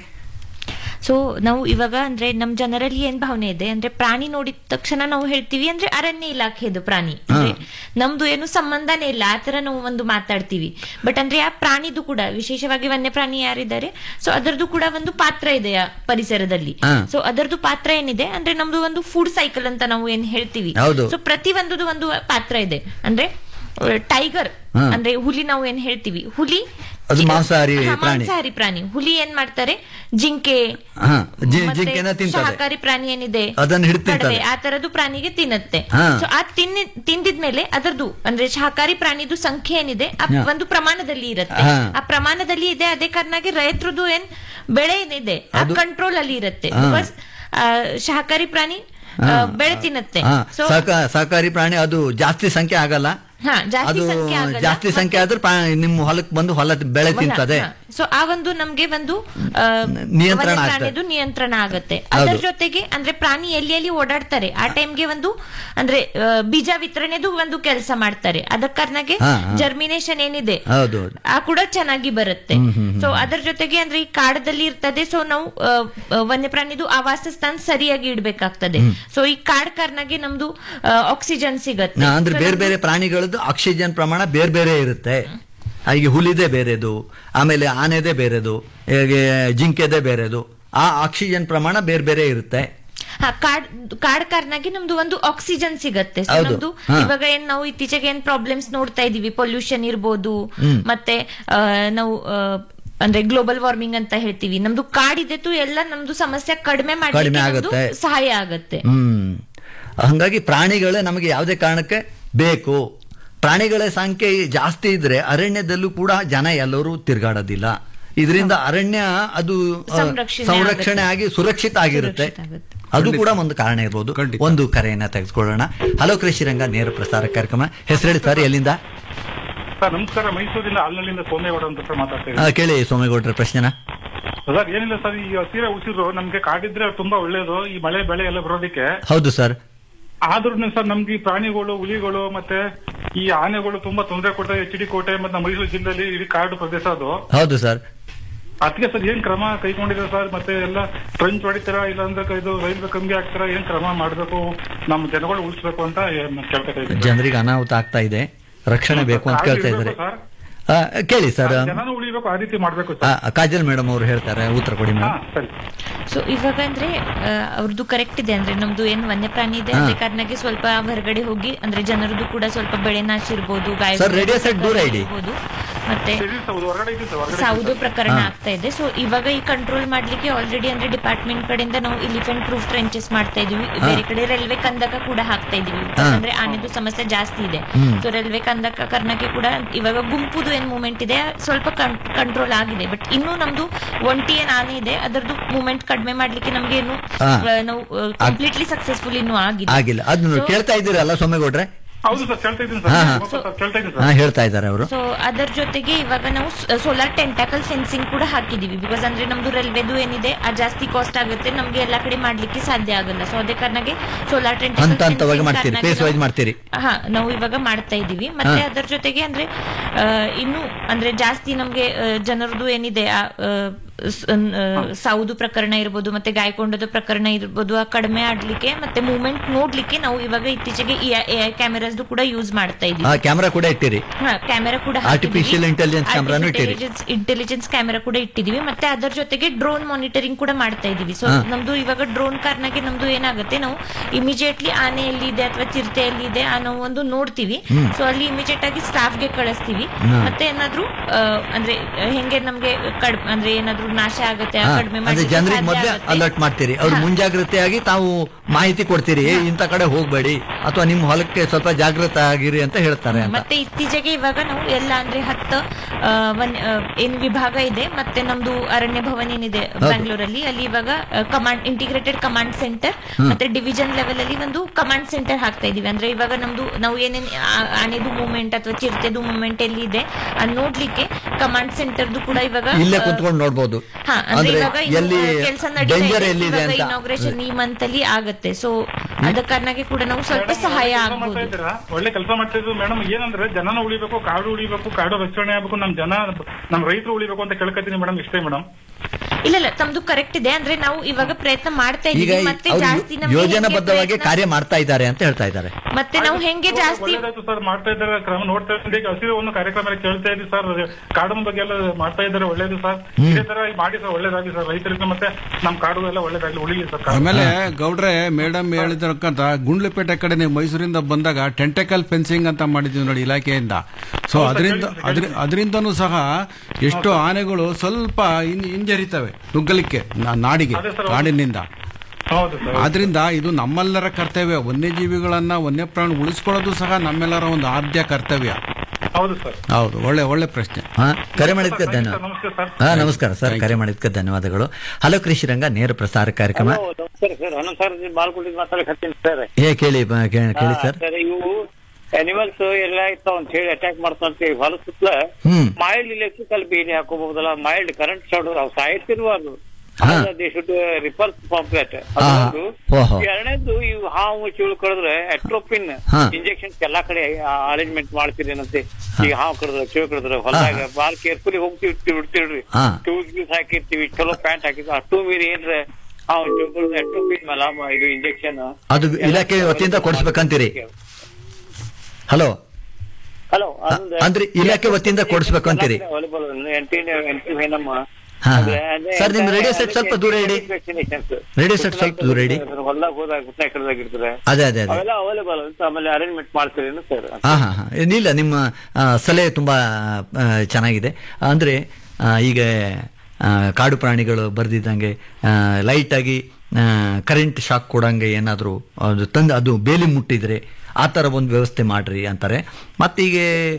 ಸೊ ನಾವು ಇವಾಗ ಅಂದ್ರೆ ನಮ್ ಜನರಲ್ಲಿ ಏನ್ ಭಾವನೆ ಇದೆ ಅಂದ್ರೆ ಪ್ರಾಣಿ ನೋಡಿದ ತಕ್ಷಣ ನಾವು ಹೇಳ್ತೀವಿ ಅಂದ್ರೆ ಅರಣ್ಯ ಇಲಾಖೆದು ಪ್ರಾಣಿ ಅಂದ್ರೆ ನಮ್ದು ಏನು ಸಂಬಂಧನೇ ಇಲ್ಲ ಆತರ ನಾವು ಒಂದು ಮಾತಾಡ್ತೀವಿ ಬಟ್ ಅಂದ್ರೆ ಆ ಪ್ರಾಣಿದು ಕೂಡ ವಿಶೇಷವಾಗಿ ವನ್ಯ ಪ್ರಾಣಿ ಯಾರಿದ್ದಾರೆ ಸೊ ಅದರದ್ದು ಕೂಡ ಒಂದು ಪಾತ್ರ ಇದೆ ಆ ಪರಿಸರದಲ್ಲಿ ಹಾ. ಸೊ ಅದರದ್ದು ಪಾತ್ರ ಏನಿದೆ ಅಂದ್ರೆ ನಮ್ದು ಒಂದು ಫುಡ್ ಸೈಕಲ್ ಅಂತ ನಾವು ಏನ್ ಹೇಳ್ತೀವಿ ಹೌದು. ಸೊ ಪ್ರತಿ ಒಂದದು ಒಂದು ಪಾತ್ರ ಇದೆ ಅಂದ್ರೆ ಟೈಗರ್ ಹಾ. ಅಂದ್ರೆ ಹುಲಿ ನಾವು ಏನ್ ಹೇಳ್ತೀವಿ ಹುಲಿ ಅದು ಮಾಂಸಾಹಾರಿ ಹಾ, ಪ್ರಾಣಿ. ಮಾಂಸಾಹಾರಿ ಪ್ರಾಣಿ ಹುಲಿ ಏನ್ ಮಾಡ್ತಾರೆ ಜಿಂಕೆ ಹಾ, ಜಿ- ಮತ್ತೆ ಜಿಂಕೆನ ತಿಂತದೆ. ಶಾಕಾಹಾರಿ ಪ್ರಾಣಿ ಏನಿದೆ ಅದನ್ನ ಹಿಡ್ದು ತಿಂತದೆ. ಕಡವೆ, ಆ ತರದ್ದು ಪ್ರಾಣಿಗೆ ತಿನ್ನತ್ತೆ ಹಾ. ಸೊ ಆ ತಿನ್ನಿ ತಿಂದಿದ್ಮೇಲೆ ಅದರದ್ದು ಅಂದ್ರೆ ಶಾಕಾಹಾರಿ ಪ್ರಾಣಿದು ಸಂಖ್ಯೆ ಏನಿದೆ ಆ ಹಾ. ಒಂದು ಪ್ರಮಾಣದಲ್ಲಿ ಇರುತ್ತೆ ಹಾ. ಆ ಪ್ರಮಾಣದಲ್ಲಿ ಇದೆ ಅದೇ ಕಾರಣಕ್ಕೆ ರೈತರದ್ದು ಏನ್ ಬೆಳೆ ಏನಿದೆ ಆ ಅದು- ಕಂಟ್ರೋಲ್ ಅಲ್ಲಿ ಇರುತ್ತೆ ಹಾ. ಬಿಕಾಸ್ ಶಾಕಾಹಾರಿ ಪ್ರಾಣಿ ಆ, ಬೆಳೆ ತಿನ್ನತ್ತೆ ಹಾ, ಸೊ ಸಹಕ- ಸಹಕಾರಿ ಪ್ರಾಣಿ ಅದು ಜಾಸ್ತಿ ಸಂಖ್ಯೆ ಆಗಲ್ಲ ಹಾ ಜಾಸ್ತಿ ಅದು ಸಂಖ್ಯೆ ಆಗಲ್ಲ ಜಾಸ್ತಿ ಸಂಖ್ಯೆ ಆದ್ರೆ ಪ್ರಾ- ನಿಮ್ಮ ಹೊಲಕ್ಕೆ ಬಂದು ಹೊಲ ಬೆಳೆ ತಿಂತದೆ ಸೊ ಆ ಒಂದು ನಮ್ಗೆ ಒಂದು ಆ, ನಿಯಂತ್ರಣ ವನ್ಯ ಆಗ್ತದೆ. ಪ್ರಾಣಿದು ನಿಯಂತ್ರಣ ಆಗತ್ತೆ ಹೌದು. ಅದರ ಜೊತೆಗೆ ಅಂದ್ರೆ ಪ್ರಾಣಿ ಎಲ್ಲಿ ಎಲ್ಲಿ ಓಡಾಡ್ತಾರೆ ಆ ಟೈಮ್ಗೆ ಒಂದು ಅಂದ್ರೆ ಆ, ಬೀಜ ವಿತರಣೆದು ಒಂದು ಕೆಲಸ ಮಾಡ್ತಾರೆ ಅದರ ಕಾರಣಕ್ಕೆ ಹಾ, ಹಾ. ಜರ್ಮಿನೇಷನ್ ಏನಿದೆ ಹೌದು ಆ ಕೂಡ ಚೆನ್ನಾಗಿ ಬರುತ್ತೆ ಸೊ ಅದರ ಜೊತೆಗೆ ಅಂದ್ರೆ ಈ ಕಾಡದಲ್ಲಿ ಇರ್ತದೆ ಸೊ ನಾವು ಆ, ಆ, ವನ್ಯಪ್ರಾಣಿದು ಆವಾಸ ಸ್ಥಾನ ಸರಿಯಾಗಿ ಇಡ್ಬೇಕಾಗ್ತದೆ ಸೊ ಈ ಕಾಡ್ ಕಾರಣಕ್ಕೆ ನಮ್ದು ಆಕ್ಸಿಜನ್ ಸಿಗತ್ತೆ ನಾ- ಅಂದ್ರೆ So ಬೇರೆ ನಮ್ದು- ಬೇರೆ ಪ್ರಾಣಿಗಳದ್ದು ಆಕ್ಸಿಜನ್ ಪ್ರಮಾಣ ಬೇರೆ ಬೇರೆ ಇರುತ್ತೆ ಹಾಗೆ ಹುಲಿದೆ ಬೇರೆದು ಆಮೇಲೆ ಆನೆದೇ ಬೇರೆದು ಹೇಗೆ ಜಿಂಕೆದೇ ಬೇರೆದು ಆ ಆಕ್ಸಿಜನ್ ಪ್ರಮಾಣ ಬೇರೆ ಬೇರೆ ಇರುತ್ತೆ ಹಾ ಕಾಡ್ ಕಾಡ್ ಕಾರಣಾಗಿ ನಮ್ದು ಒಂದು ಆಕ್ಸಿಜನ್ ಸಿಗತ್ತೆ So ಹೌದು. ನಮ್ದು ಹಾ. ಇವಾಗ ಏನ್ ನಾವು ಇತ್ತೀಚೆಗೆ ಏನ್ ಪ್ರಾಬ್ಲಮ್ಸ್ ನೋಡ್ತಾ ಇದೀವಿ ಪೊಲ್ಯೂಷನ್ ಇರ್ಬೋದು ಮತ್ತೆ ಆ, ನಾವು ಆ, ಅಂದ್ರೆ ಗ್ಲೋಬಲ್ ವಾರ್ಮಿಂಗ್ ಅಂತ ಹೇಳ್ತೀವಿ ನಮ್ದು ಕಾಡಿದೆತು ಎಲ್ಲ ನಮ್ದು ಸಮಸ್ಯೆ ಕಡಿಮೆ ಕಡಿಮೆ ಮಾಡಲಿಕ್ಕೆ ಆಗುತ್ತೆ. ಸಹಾಯ ಆಗತ್ತೆ ಹ್ಮ್ ಹಂಗಾಗಿ ಪ್ರಾಣಿಗಳೇ ನಮಗೆ ಯಾವುದೇ ಕಾರಣಕ್ಕೆ ಬೇಕು ಪ್ರಾಣಿಗಳ ಸಂಖ್ಯೆ ಜಾಸ್ತಿ ಇದ್ರೆ ಅರಣ್ಯದಲ್ಲೂ ಕೂಡ ಜನ ಎಲ್ಲರೂ ತಿರುಗಾಡೋದಿಲ್ಲ ಇದರಿಂದ ಅರಣ್ಯ ಅದು ಆ, ಸಂರಕ್ಷಣೆ ಸಂರಕ್ಷಣೆ ಆಗಿ ಸುರಕ್ಷಿತ ಆಗಿರುತ್ತೆ ಸುರಕ್ಷಿತ ಆಗುತ್ತೆ. ಅದು ಕೂಡ ಒಂದು ಕಾರಣ ಇರ್ಬೋದು ಖಂಡಿತ. ಒಂದು ಕರೆಯನ್ನ ತೆಗೆದುಕೊಳ್ಳೋಣ ಹಲೋ ಕೃಷಿ ರಂಗ ನೇರ ಪ್ರಸಾರ ಕಾರ್ಯಕ್ರಮ ಹೆಸರೇಳಿ ಸರ್ ಎಲ್ಲಿಂದ ಸರ್ ನಮಸ್ಕಾರ ಮೈಸೂರಿಂದ ಅಲ್ಲಲ್ಲಿಂದ ಸೋಮೇಗೌಡ ಅಂತ ಸರ್ ಮಾತಾಡ್ತಾ ಆ, ಇದ್ದೀನಿ ಕೇಳಿ ಸೋಮೇಗೌಡ್ರ ಪ್ರಶ್ನೆನ ಸರ್ ಏನಿಲ್ಲ ಸರ್ ಈ ಹಸಿರ ಉಸಿರು ನಮ್ಗೆ ಕಾಡಿದ್ರೆ ತುಂಬಾ ಒಳ್ಳೇದು ಈ ಮಳೆ ಬೆಳೆ ಎಲ್ಲ ಬರೋದಕ್ಕೆ ಹೌದು ಸರ್ ಆದ್ರೂ ಸರ್ ನಮ್ಗೆ ಈ ಪ್ರಾಣಿಗಳು ಹುಲಿಗಳು ಮತ್ತೆ ಈ ಆನೆಗಳು ತುಂಬಾ ತೊಂದರೆ ಕೊಡ್ತಾರೆ ಎಚ್ ಡಿ ಕೋಟೆ ಮತ್ತೆ ನಮ್ಮ ಮೈಸೂರು ಜಿಲ್ಲೆಯಲ್ಲಿ ಇಡೀ ಕಾಡು ಪ್ರದೇಶ ಅದು ಹೌದು ಸರ್ ಅದಕ್ಕೆ ಸರ್ ಏನ್ ಕ್ರಮ ಕೈಗೊಂಡಿದೆ ಸರ್ ಮತ್ತೆ ಎಲ್ಲ ಟ್ರೆಂಚ್ ಹೊಡಿತೀರಾ ಇಲ್ಲಾಂದ್ರೆ ಇದು ರೈಲ್ವೆ ಕಮ್ಮಿ ಆಗ್ತಾರ ಏನ್ ಕ್ರಮ ಮಾಡ್ಬೇಕು ನಮ್ಮ ಜನಗಳು ಉಳಿಸ್ಬೇಕು ಅಂತ ಏನ್ ಕೇಳ್ತಾ ಇದ್ದೀನಿ ಜನರಿಗೆ ಅನಾಹುತ ಆಗ್ತಾ ಇದೆ ರಕ್ಷಣೆ ಬೇಕು ಅಂತ ಕೇಳ್ತಾ ಇದ್ದಾರೆ ಸರ್ ಆ, ಕೇಳಿ ಸರ್ ಜನನು ಉಳಿಬೇಕು ಆ ರೀತಿ ಮಾಡ್ಬೇಕು ಆ, ಸರ್ ಕಾಜಲ್ ಮೇಡಮ್ ಅವರು ಹೇಳ್ತಾರೆ ಉತ್ತರ ಕೊಡಿ ಹಾ ಮೇಡಮ್ ಸರಿ ಸೊ ಇವಾಗ ಅಂದ್ರೆ ಆ, ಅವ್ರದ್ದು ಕರೆಕ್ಟ್ ಇದೆ ಅಂದ್ರೆ ನಮ್ದು ಏನ್ ವನ್ಯಪ್ರಾಣಿ ಇದೆ ಹಾ. ಅದೇ ಕಾರಣಕ್ಕೆ ಸ್ವಲ್ಪ ಹೊರಗಡೆ ಹೋಗಿ ಅಂದ್ರೆ ಜನರದ್ದು ಕೂಡ ಸ್ವಲ್ಪ ಬೆಳೆ ನಾಶ ಇರ್ಬೋದು ಗಾಯ Sir, radio set ದೂರ ಇಡಿ. ಇರ್ಬೋದು. ಮತ್ತೆ ಸರಿ ಸರ್ ಹೊರಗಡೆ ಇದ್ದೀವಿ ಸರ್ ಹೊರಗಡೆ ಸೌದು ಪ್ರಕರಣ ಹಾ. ಆಗ್ತಾ ಇದೆ ಸೊ ಇವಾಗ ಈ ಕಂಟ್ರೋಲ್ ಮಾಡ್ಲಿಕ್ಕೆ ಆಲ್ರೆಡಿ ಅಂದ್ರೆ ಡಿಪಾರ್ಟ್ಮೆಂಟ್ ಕಡೆಯಿಂದ ನಾವು ಇಲಿಫೆಂಟ್ ಪ್ರೂಫ್ ಟ್ರೆಂಚಸ್ ಮಾಡ್ತಾ ಇದೀವಿ ಬೇರೆ ಕಡೆ ರೈಲ್ವೆ ಕಂದಕ ಕೂಡ ಹಾಕ್ತಾ ಇದೀವಿ ಹಾ. ಅಂದ್ರೆ ಆನೆದು ಸಮಸ್ಯೆ ಜಾಸ್ತಿ ಇದೆ ಹ್ಮ್. ಸೊ ರೈಲ್ವೆ ಕಂದಕ ಕಾರಣಕ್ಕೆ ಕೂಡ ಇವಾಗ ಗುಂಪುದು ಏನ್ ಮೂವ್ಮೆಂಟ್ ಇದೆ ಸ್ವಲ್ಪ ಕಂಟ್ರೋಲ್ ಆಗಿದೆ ಬಟ್ ಇನ್ನೂ ನಮ್ದು ಒಂಟಿ ಏನ್ ಆನೆ ಇದೆ ಅದರದ್ದು ಮೂವ್ಮೆಂಟ್ ಕಡಿಮೆ ಮಾಡ್ಲಿಕ್ಕೆ ನಮ್ಗೆ ಏನು ಹಾ. ಆ, ನಾವು ಕಂಪ್ಲೀಟ್ಲಿ ಸಕ್ಸಸ್ಫುಲ್ ಇನ್ನೂ ಆಗಿದೆ ಆಗಿಲ್ಲ ಅದನ್ನ So- ಕೇಳ್ತಾ ಇದ್ದೀರಲ್ಲ ಸೋಮೇಗೌಡ್ರೆ ಹೌದು ಸರ್ ಕೇಳ್ತಾ ಇದ್ದೀನಿ ಹಾ, ಹಾ. ಸರ್ ಸರ್, ಕೇಳ್ತಾ ಇದ್ದೀನಿ ಹಾ ಸರ್ ಹೇಳ್ತಾ ಇದ್ದಾರೆ ಅವರು ಸೊ ಅದರ ಜೊತೆಗೆ ಇವಾಗ ನಾವು ಸೋಲಾರ್ ಟೆಂಟಾಕಲ್ ಫೆನ್ಸಿಂಗ್ ಕೂಡ ಹಾಕಿದೀವಿ ಬಿಕಾಸ್ ಅಂದ್ರೆ ನಮ್ದು ರೈಲ್ವೆದು ಏನಿದೆ ಆ ಜಾಸ್ತಿ ಕಾಸ್ಟ್ ಆಗುತ್ತೆ ನಮ್ಗೆ ಎಲ್ಲಾ ಕಡೆ ಮಾಡ್ಲಿಕ್ಕೆ ಸಾಧ್ಯ ಆಗಲ್ಲ ಸೊ ಅದೇ ಕಾರಣಕ್ಕೆ ಸೋಲಾರ್ ಹಂತ ಹಂತವಾಗಿ ಮಾಡ್ತೀರಿ, phase wise ಮಾಡ್ತೀರಿ. ಹಾ ನಾವು ಇವಾಗ ಮಾಡ್ತಾ ಇದೀವಿ ಮತ್ತೆ ಹಾ. ಅದರ ಜೊತೆಗೆ ಅಂದ್ರೆ ಆ, ಇನ್ನು ಅಂದ್ರೆ ಜಾಸ್ತಿ ನಮ್ಗೆ ಆ, ಜನರದು ಏನಿದೆ ಆ, ಆ, ಸ್- ಆ, ಸಾವುದು ಪ್ರಕರಣ ಇರ್ಬೋದು ಮತ್ತೆ ಗಾಯಕೊಂಡದ ಪ್ರಕರಣ ಇರ್ಬೋದು ಆ ಕಡಿಮೆ ಆಡ್ಲಿಕ್ಕೆ ಮತ್ತೆ ಮೂವ್ಮೆಂಟ್ ನೋಡ್ಲಿಕ್ಕೆ ನಾವು ಇವಾಗ ಇತ್ತೀಚೆಗೆ ಎ ಐ ಕ್ಯಾಮೆರಾಸ್ ಕೂಡ ಯೂಸ್ ಮಾಡ್ತಾ ಇದೀವಿ ಆ ಕ್ಯಾಮ್ರಾ ಕೂಡ ಇಟ್ಟಿರಿ ಕ್ಯಾಮೆರಾ ಕೂಡ Artificial intelligence camera ನು ಇಟ್ಟಿರಿ. ಇಂಟೆಲಿಜೆನ್ಸ್ ಕ್ಯಾಮೆರಾ ಕೂಡ ಇಟ್ಟಿದೀವಿ ಮತ್ತೆ ಅದರ ಜೊತೆಗೆ ಡ್ರೋನ್ ಮಾನಿಟರಿಂಗ್ ಕೂಡ ಮಾಡ್ತಾ ಇದೀವಿ ಸೊ ಹಾ. ನಮ್ದು ಇವಾಗ ಡ್ರೋನ್ ಕಾರಣಕ್ಕೆ ನಮ್ದು ಏನಾಗುತ್ತೆ ನಾವು ಇಮಿಡಿಯೇಟ್ಲಿ ಆನೆ ಎಲ್ಲಿದೆ ಅಥವಾ ಚಿರತೆ ಎಲ್ಲಿದೆ ಆ ನಾವು ಒಂದು ನೋಡ್ತೀವಿ ಸೊ ಅಲ್ಲಿ ಇಮಿಡಿಯೇಟ್ ಆಗಿ ಸ್ಟಾಫ್ ಗೆ ಕಳಿಸ್ತೀವಿ ಮತ್ತೆ ಏನಾದ್ರೂ ಆ, ಅಂದ್ರೆ ಹೆಂಗೆ ನಮ್ಗೆ ಕಡಿಮೆ ಅಂದ್ರೆ ಏನಾದ್ರೂ ನಾಶ ಆಗುತ್ತೆ ಹಾ, ಕಡಿಮೆ ಅಂದ್ರೆ ಮಾಡ್ಲಿಕ್ಕೆ ಜನರಿಗೆ ಸಾಧ್ಯ ಮೊದಲೇ ಆಗುತ್ತೆ. ಅಲರ್ಟ್ ಮಾಡ್ತೀರಿ ಅವ್ರು ಹಾ. ಮುಂಜಾಗ್ರತೆಯಾಗಿ ತಾವು ಮಾಹಿತಿ ಕೊಡ್ತೀರಿ ಏ, ಇಂಥ ಕಡೆ ಹೋಗ್ಬೇಡಿ ಅಥವಾ ನಿಮ್ಮ ಹೊಲಕ್ಕೆ ಸ್ವಲ್ಪ ಜಾಗೃತ ಆಗಿರಿ ಅಂತ ಹೇಳ್ತಾರೆ ಅಂತ ಮತ್ತೆ ಇತ್ತೀಚೆಗೆ ಇವಾಗ ನಾವು ಎಲ್ಲ ಅಂದ್ರೆ ಹತ್ತು ಆ, ವನ್ಯ ಆ, ಏನ್ ವಿಭಾಗ ಇದೆ ಮತ್ತೆ ನಮ್ದು ಅರಣ್ಯ ಭವನ್ ಏನಿದೆ ಬ್ಯಾಂಗ್ಳೂರಲ್ಲಿ ಅಲ್ಲಿ ಇವಾಗ ಕಮಾಂಡ್ ಇಂಟಿಗ್ರೇಟೆಡ್ ಕಮಾಂಡ್ ಸೆಂಟರ್ ಮತ್ತೆ ಡಿವಿಷನ್ ಲೆವೆಲ್ ಅಲ್ಲಿ ಒಂದು ಕಮಾಂಡ್ ಸೆಂಟರ್ ಹಾಕ್ತಾ ಇದೀವಿ ಅಂದ್ರೆ ಇವಾಗ ನಮ್ದು ನಾವು ಏನೇನ್ ಆ- ಆನೆದು ಮೂವ್ಮೆಂಟ್ ಅಥವಾ ಚಿರತೆದು ಮೂವ್ಮೆಂಟ್ ಎಲ್ಲಿ ಇದೆ ಅದ್ ನೋಡ್ಲಿಕ್ಕೆ ಕಮಾಂಡ್ ಸೆಂಟರ್ದು ಕೂಡ ಇವಾಗ ಇಲ್ಲೇ ಆ, ಕುಂತ್ಕೊಂಡು ನೋಡ್ಬೋದು ಹಾ ಅಂದ್ರೆ ಅಂದ್ರೆ ಇವಾಗ ಎಲ್ಲಿ ಕೆಲಸ ಡೇಂಜರ್ ಎಲ್ಲಿದೆ ಅಂತ ಇನಾಗ್ರೇಷನ್ ಈ ಮಂತ್ ಅಲ್ಲಿ ಆಗತ್ತೆ ಸೊ ಅದ ಕಾರಣಕ್ಕೆ ಕೂಡ ನಾವು ಸ್ವಲ್ಪ ಸಹಾಯ ಕೆಲ್ಸ ಆಗ್ಬೋದು ಮಾಡ್ತಾ ಇದ್ದೀರಾ? ಒಳ್ಳೆ ಕೆಲಸ ಮಾಡ್ತಾ ಇದ್ರು ಮೇಡಮ್ ಏನಂದ್ರೆ ಜನನ ಉಳಿಬೇಕು ಕಾಡು ಉಳಿಬೇಕು ಕಾಡು ರಕ್ಷಣೆ ಆಗ್ಬೇಕು ನಮ್ ಜನ ನಮ್ ರೈತರು ಉಳಿಬೇಕು ಅಂತ ಕೇಳ್ಕೊತೀನಿ ಮೇಡಮ್ ಇಷ್ಟೇ ಮೇಡಮ್ ಇಲ್ಲ ಇಲ್ಲ ತಮ್ದು ಕರೆಕ್ಟ್ ಇದೆ ಅಂದ್ರೆ ನಾವು ಇವಾಗ ಪ್ರಯತ್ನ ಮಾಡ್ತಾ ಈಗ ಇದೀವಿ ಮತ್ತೆ ಅವರು ಜಾಸ್ತಿ ನಮ್ಗೆ ಯೋಜನಾಬದ್ಧವಾಗಿ ಹೆಂಗೆ ಪ್ರಯತ್ನ- ಕಾರ್ಯ ಮಾಡ್ತಾ ಇದ್ದಾರೆ ಅಂತ ಹೇಳ್ತಾ ಇದ್ದಾರೆ ಮತ್ತೆ ನಾವು ಹೆಂಗೆ ಜಾಸ್ತಿ ಒಳ್ಳೇದಾಯ್ತು ಸರ್ ಮಾಡ್ತಾ ಇದ್ದಾರೆ ಕ್ರಮ ನೋಡ್ತಾ ಇದ್ದೀನಿ ಈಗ ಹಸಿರು ಒಂದು ಕಾರ್ಯಕ್ರಮ ಎಲ್ಲ ಕೇಳ್ತಾ ಇದ್ದೀವಿ ಸರ್ ಕಾಡಿನ ಬಗ್ಗೆ ಎಲ್ಲ ಮಾಡ್ತಾ ಇದ್ದಾರೆ ಒಳ್ಳೇದು ಸರ್ ಇದೇ ತರ ಮಾಡಿ ಸರ್ ಒಳ್ಳೇದಾಗಿ ಸರ್ ರೈತರಿಗೆ ಮತ್ತೆ ನಮ್ ಕಾಡು ಎಲ್ಲ ಒಳ್ಳೇದಾಗ್ಲಿ ಉಳಿಲಿ ಸರ್ ಕಾಡು. ಆಮೇಲೆ ಗೌಡ್ರೆ ಮೇಡಮ್ ಹೇಳಿದ್ರಕ್ಕಂತ ಗುಂಡ್ಲುಪೇಟೆ ಕಡೆ ನೀವು ಮೈಸೂರಿಂದ ಬಂದಾಗ ಟೆಂಟಕಲ್ ಫೆನ್ಸಿಂಗ್ ಅಂತ ಮಾಡಿದ್ವಿ ನೋಡಿ ಇಲಾಖೆಯಿಂದ ಸೊ ಅದರಿಂದ ಅದರಿಂದನೂ ಸಹ ಎಷ್ಟು ಆನೆಗಳು ಸ್ವಲ್ಪ ಹಿಂ- ಹಿಂಜರಿತವೆ ನುಗ್ಗಲಿಕ್ಕೆ ನಾ- ನಾಡಿಗೆ ಅದೇ ಸರ್, ಹೌದು. ಕಾಡಿನಿಂದ ಹೌದು ಸರ್ ಆದ್ರಿಂದ ಇದು ನಮ್ಮೆಲ್ಲರ ಕರ್ತವ್ಯ ವನ್ಯಜೀವಿಗಳನ್ನ ವನ್ಯಪ್ರಾಣಿ ಉಳಿಸ್ಕೊಳ್ಳೋದು ಸಹ ನಮ್ಮೆಲ್ಲರ ಒಂದು ಆದ್ಯ ಕರ್ತವ್ಯ ಹೌದು ಸರ್ ಹೌದು ಒಳ್ಳೆ ಒಳ್ಳೆ ಪ್ರಶ್ನೆ ಹಾ ಕರೆ ಮಾಡಿದ್ಕೆ ಸರ್, ಧನ್ಯವಾದ ನಮಸ್ತೆ ಸರ್ ಹಾ ನಮಸ್ಕಾರ ಸರ್ ಕರೆ ಮಾಡಿದ್ಕೆ ಧನ್ಯವಾದಗಳು ಹಲೋ ಕೃಷಿ ರಂಗ ನೇರ ಪ್ರಸಾರ ಕಾರ್ಯಕ್ರಮ ಹಲೋ, ನಮಸ್ಕಾರ ಸರ್ ಹನುಮ ಸರ್ ಬಾಲ್ಕೋಟಿಗೆ ಮಾತಾಡಕತ್ತೀನಿ ಸರ್ ಏ ಕೇಳಿ ಬ- ಕೇ- ಕೇಳಿ ಹಾ, ಸರ್ ಸರ್ ಇವು ಅನಿಮಲ್ಸ್ ಎಲ್ಲ ಇರ್ತಾವ ಅಂತ ಹೇಳಿ ಅಟ್ಯಾಕ್ ಮಾಡ್ತಾವಂತ ಹೇಳಿ ಹೊಲ ಸುತ್ತಲ ಹ್ಮ್ ಮೈಲ್ಡ್ ಇಲೆಕ್ಟ್ರಿಕಲ್ ಬೇಲಿ ಹಾಕೋಬಹುದಲ್ಲ ಮೈಲ್ಡ್ ಕರೆಂಟ್ ಶಾರ್ಟ್ ಅವು ಸಾಯ್ತಿರ್ಬಾರ್ದು ಹಾ. ದೇ ಶುಡ್ ರಿಪಲ್ಸ್ ಪಾಂಪ್ಲೆಟ್ ಹಾ. ಓಹೋ. ಎರಡನೇದು ಇವು ಹಾವು ಚೀಳು ಕಡಿದ್ರೆ ಅಟ್ರೋಪಿನ್ ಹಾ. ಇಂಜೆಕ್ಷನ್ ಎಲ್ಲಾ ಕಡೆ ಅರೇಂಜ್ಮೆಂಟ್ ಮಾಡ್ತೀರಿ ಏನಂತೆ ಈಗ ಹಾವು ಕಡಿದ್ರೆ ಚೀಳು ಕಡಿದ್ರೆ ಹೊಲದಾಗ ಬಾಳ ಕೇರ್ಫುಲಿ ಹೋಗ್ತಿವಿ ಬಿಡ್ತೀವ್ರಿ ಹಾ. ಟೂ ಗೀಸ್ ಹಾಕಿರ್ತೀವಿ ಚಲೋ ಪ್ಯಾಂಟ್ ಹಾಕಿದ್ವಿ ಅಷ್ಟು ಮೀರಿ ಏನ್ರ ಹಾವು ಚೀಳು ಕಡಿದ್ರೆ ಅಟ್ರೋಪಿನ್ ಮಲ ಇದು ಇಂಜೆಕ್ಷನ್ ಅದು ಇಲಾಖೆ ವತಿಯಿಂದ ಕೊಡಿಸ್ಬೇಕಂತೀರಿ ಹಲೋ ಹಲೋ ಅಂದ್ರೆ ಇಲಾಖೆ ವತಿಯಿಂದ ಕೊಡಿಸ್ಬೇಕು ಅಂತೀರಿ? ಹಾ, ಹಾ. ಸರ್, ನಿಮ್ ರೇಡಿಯೋ ಸೆಟ್ ಸ್ವಲ್ಪ ದೂರ ಇಡಿ. ರೇಡಿಯೋ ಸೆಟ್ ಸ್ವಲ್ಪ ದೂರ ಇಡಿ. ಹೊಲ್ದಾಗ ಹೋದಾಗ ಗುಟ್ಟ ಕಡ್ದಾಗ ಇರ್ತಾರೆ ಅದೇ ಅದೇ ಅದೇ ಅವೆಲ್ಲ ಅವೈಲೇಬಲ್ ಅಂತ ಆಮೇಲೆ ಅರೇಂಜ್ಮೆಂಟ್ ಮಾಡ್ತೀರಿ ಸರ್ ಹಾ ಹಾ ಹಾ ಏನಿಲ್ಲ ನಿಮ್ಮ ಆ, ಸಲಹೆ ತುಂಬಾ ಆ, ಚೆನ್ನಾಗಿದೆ ಅಂದ್ರೆ ಆ, ಈಗ ಆ, ಕಾಡು ಪ್ರಾಣಿಗಳು ಬರ್ದಿದ್ದಂಗೆ ಲೈಟ್ ಆಗಿ ಕರೆಂಟ್ ಶಾಕ್ ಕೊಡಂಗೆ ಏನಾದರೂ ಅದು ತಂದು ಅದು ಬೇಲಿ ಮುಟ್ಟಿದ್ರೆ ಆ ಥರ ಒಂದು ವ್ಯವಸ್ಥೆ ಮಾಡ್ರಿ ಅಂತಾರೆ ಮತ್ತೀಗ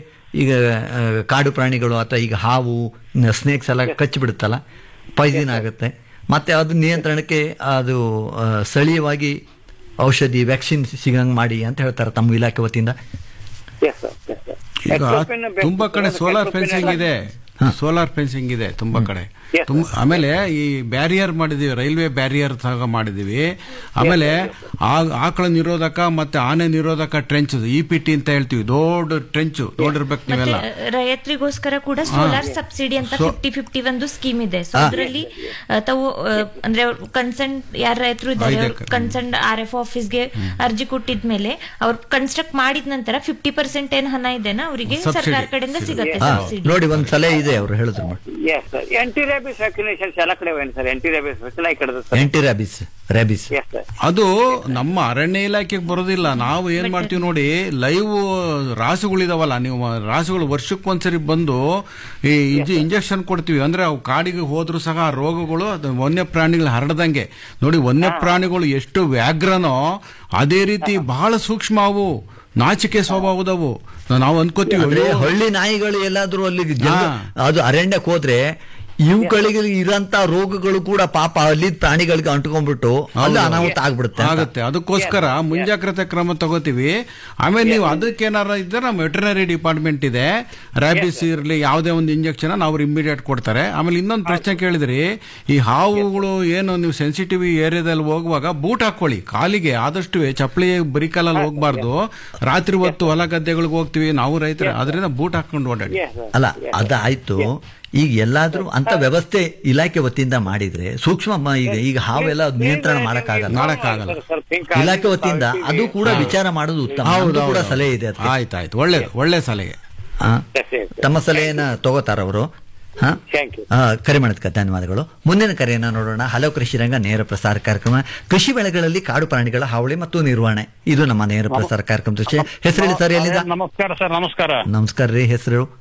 ಈಗ ಆ, ಕಾಡು ಪ್ರಾಣಿಗಳು ಅಥವಾ ಈಗ ಹಾವು ಸ್ನೇಕ್ಸ್ ಎಲ್ಲ ಕಚ್ಚಿಬಿಡುತ್ತಲ್ಲ ಪಾಯ್ಸನ್ ಆಗುತ್ತೆ ಮತ್ತೆ ಅದು ನಿಯಂತ್ರಣಕ್ಕೆ ಅದು ಆ, ಸ್ಥಳೀಯವಾಗಿ ಔಷಧಿ ವ್ಯಾಕ್ಸಿನ್ ಸಿಗಂಗ್ ಮಾಡಿ ಅಂತ ಹೇಳ್ತಾರೆ ತಮ್ಮ ಇಲಾಖೆ ವತಿಯಿಂದ ಎಸ್ ಸರ್ ಎಸ್ ಸರ್ ಈಗ ತುಂಬಾ ಕಡೆ ಸೋಲಾರ್ ಫೆನ್ಸಿಂಗ್ ಇದೆ ಸೋಲಾರ್ ಫೆನ್ಸಿಂಗ್ ಇದೆ ತುಂಬಾ ಕಡೆ Yes, ತುಂಬ ಆಮೇಲೆ ಈ ಬ್ಯಾರಿಯರ್ ಮಾಡಿದೀವಿ ರೈಲ್ವೆ ಬ್ಯಾರಿಯರ್ ಸಹ ಮಾಡಿದೀವಿ ಆಮೇಲೆ ಆ- ಆಕಳ ನಿರೋಧಕ ಮತ್ತೆ ಆನೆ ನಿರೋಧಕ ಟ್ರೆಂಚ್ ಇ ಪಿ ಟಿ ಅಂತ ಹೇಳ್ತೀವಿ ದೊಡ್ಡ ಟ್ರೆಂಚ್ ನೋಡಿರ್ಬೇಕು ಮತ್ತೆ ನೀವೆಲ್ಲ ರೈತರಿಗೋಸ್ಕರ ಕೂಡ ಸೋಲಾರ್ ಸಬ್ಸಿಡಿ ಅಂತ So- ಫಿಫ್ಟಿ ಫಿಫ್ಟಿ ಒಂದು ಸ್ಕೀಮ್ ಇದೆ ಸೊ ಅದರಲ್ಲಿ ತಾವು ಆ, ಅಂದ್ರೆ ಕನ್ಸರ್ನ್ ಯಾರ ರೈತರು ಇದ್ದಾರೆ ಐದು ಎಕರೆ. ಕನ್ಸರ್ನ್ ಆರ್ ಎಫ್ ಆಫೀಸ್ಗೆ ಅರ್ಜಿ ಕೊಟ್ಟಿದ್ಮೇಲೆ ಅವ್ರು ಕನ್ಸ್ಟ್ರಕ್ಟ್ ಮಾಡಿದ ನಂತರ ಫಿಫ್ಟಿ ಪರ್ಸೆಂಟ್ ಏನ್ ಹಣ ಇದೆನಾ ಅವರಿಗೆ Subsidy. ಸರ್ಕಾರ ಕಡೆಯಿಂದ ಸಿಗುತ್ತೆ ಹಾ ಸಬ್ಸಿಡಿ ನೋಡಿ ಒಂದು ಸಲಹೆ ಇದೆ ಅವರು ಹೇಳಿದ್ರು yes sir anti rabies vaccination ಎಲ್ಲ ಕಡೆ ಏನು ಸರ್ ಎಂಟಿ ರ್ಯಾಬಿಸ್ ವ್ಯಾಕ್ಸಿನ್ ಕಡದ sir anti rabies rabies yes sir ಅದು ನಮ್ಮ ಅರಣ್ಯ ಇಲಾಖೆಗೆ ಬರೋದಿಲ್ಲ ನಾವು ಏನ್ ಮಾಡ್ತೀವಿ ನೋಡಿ ಲೈವ್ ರಾಸುಗಳಿದಾವಲ್ಲ ನೀವು ರಾಸುಗಳು ವರ್ಷಕ್ಕೊಂದ್ಸರಿ ಬಂದು ಈ ಇಂಜೆಕ್ಷನ್ ಕೊಡ್ತೀವಿ ಅಂದ್ರೆ ಅವು ಕಾಡಿಗೆ ಹೋದ್ರು ಸಹ ಆ ರೋಗಗಳು ಅದು ವನ್ಯ ಪ್ರಾಣಿಗಳು ಹರಡದಂಗೆ ನೋಡಿ ವನ್ಯ ಪ್ರಾಣಿಗಳು ಎಷ್ಟು ವ್ಯಾಘ್ರನೋ ಅದೇ ರೀತಿ ಬಹಳ ಸೂಕ್ಷ್ಮ ಅವು ನಾಚಿಕೆ ಸ್ವಭಾವದವು ನಾವು ಅನ್ಕೋತೀವಿ ಅಂದ್ರೆ ಅಯ್ಯೋ, ಹಳ್ಳಿ ನಾಯಿಗಳು ಎಲ್ಲಾದ್ರೂ ಅಲ್ಲಿ ಜಂಗ- ಹಾ. ಅದು ಅರಣ್ಯಕ್ಕೆ ಹೋದ್ರೆ ಇವುಗಳಿಗೆ ಇರಂತ ರೋಗಗಳು ಕೂಡ ಪಾಪ ಅಲ್ಲಿ ಪ್ರಾಣಿಗಳಿಗೆ ಅಂಟ್ಕೊಂಡ್ಬಿಟ್ಟು ಅಲ್ಲಿ ಹೌದು. ಅನಾಹುತ ಆಗ್ಬಿಡುತ್ತೆ ಅಂತ. ಆಗುತ್ತೆ ಅದಕ್ಕೋಸ್ಕರ ಮುಂಜಾಗ್ರತೆ ಕ್ರಮ ತಗೋತೀವಿ ಆಮೇಲೆ ನೀವು ಅದಕ್ಕೆ ಏನಾರ ಇದ್ರೆ ನಮ್ಮ ವೆಟರ್ನರಿ ಡಿಪಾರ್ಟ್ಮೆಂಟ್ ಇದೆ ರ್ಯಾಬಿಸ್ ಇರಲಿ ಯಾವುದೇ ಒಂದು ಇಂಜೆಕ್ಷನ್ ಅವ್ರು ಇಮಿಡಿಯೇಟ್ ಕೊಡ್ತಾರೆ ಆಮೇಲೆ ಇನ್ನೊಂದು ಪ್ರಶ್ನೆ ಕೇಳಿದ್ರಿ ಈ ಹಾವುಗಳು ಏನು ನೀವು ಸೆನ್ಸಿಟಿವ್ ಏರಿಯಾದಲ್ಲಿ ಹೋಗುವಾಗ ಬೂಟ್ ಹಾಕೊಳ್ಳಿ ಕಾಲಿಗೆ ಆದಷ್ಟು ಚಪ್ಪಲಿ ಬರಿಕಾಲಲ್ಲಿ ಹೋಗ್ಬಾರ್ದು ರಾತ್ರಿ ಹೊತ್ತು ಹೊಲ ಗದ್ದೆಗಳಿಗೆ ಹೋಗ್ತೀವಿ ನಾವು ರೈತರು ಅದರಿಂದ ಬೂಟ್ ಹಾಕೊಂಡು ಓಡಾಡಿ ಎಸ್ ಸರ್ ಅಲ್ಲ ಅದಾಯ್ತು ಈಗ ಎಲ್ಲಾದ್ರೂ ಅಂತ ವ್ಯವಸ್ಥೆ ಇಲಾಖೆ ವತಿಯಿಂದ ಮಾಡಿದ್ರೆ ಸೂಕ್ಷ್ಮ ಮ- ಈಗ ಈಗ ಹಾವೆಲ್ಲ ಅದು ನಿಯಂತ್ರಣ ಮಾಡಕ್ಕಾಗಲ್ಲ ಮಾಡಕ್ಕಾಗಲ್ಲ. ಸರ್ ಪಿಂಕ್ ಇಲಾಖೆ ವತಿಯಿಂದ ಅದು ಕೂಡ ವಿಚಾರ ಮಾಡೋದು ಉತ್ತಮ ನಮ್ದು ಕೂಡ ಸಲಹೆ ಇದೆ ಅದಕ್ಕೆ. ಆಯ್ತಾಯ್ತು ಒಳ್ಳೇದು ಒಳ್ಳೆ ಸಲಹೆ ಆ? ಎಸ್ ಎಸ್ ತಮ್ಮ ಸಲಹೆಯನ್ನ ತಗೋತಾರ ಅವರು ಥ್ಯಾಂಕ್ ಯು ಕರೆ ಮಾಡೋದಕ್ಕೆ ಧನ್ಯವಾದಗಳು ಮುಂದಿನ ಕರೆಯನ್ನ ನೋಡೋಣ ಹಲೋ ಕೃಷಿ ರಂಗ ನೇರ ಪ್ರಸಾರ ಕಾರ್ಯಕ್ರಮ ಕೃಷಿ ಬೆಳೆಗಳಲ್ಲಿ ಕಾಡು ಪ್ರಾಣಿಗಳ ಹಾವಳಿ ಮತ್ತು ನಿರ್ವಹಣೆ ಇದು ನಮ್ಮ ನೇರ ಪ್ರಸಾರ ಕಾರ್ಯಕ್ರಮದ ವಿಷಯ ಹೆಸರು ಹೇಳಿ ಸರ್ ಎಲ್ಲಿಂದ ನಮಸ್ಕಾರ ಸರ್ ನಮಸ್ಕಾರ ನಮಸ್ಕಾರ ರೀ ಹೆಸರು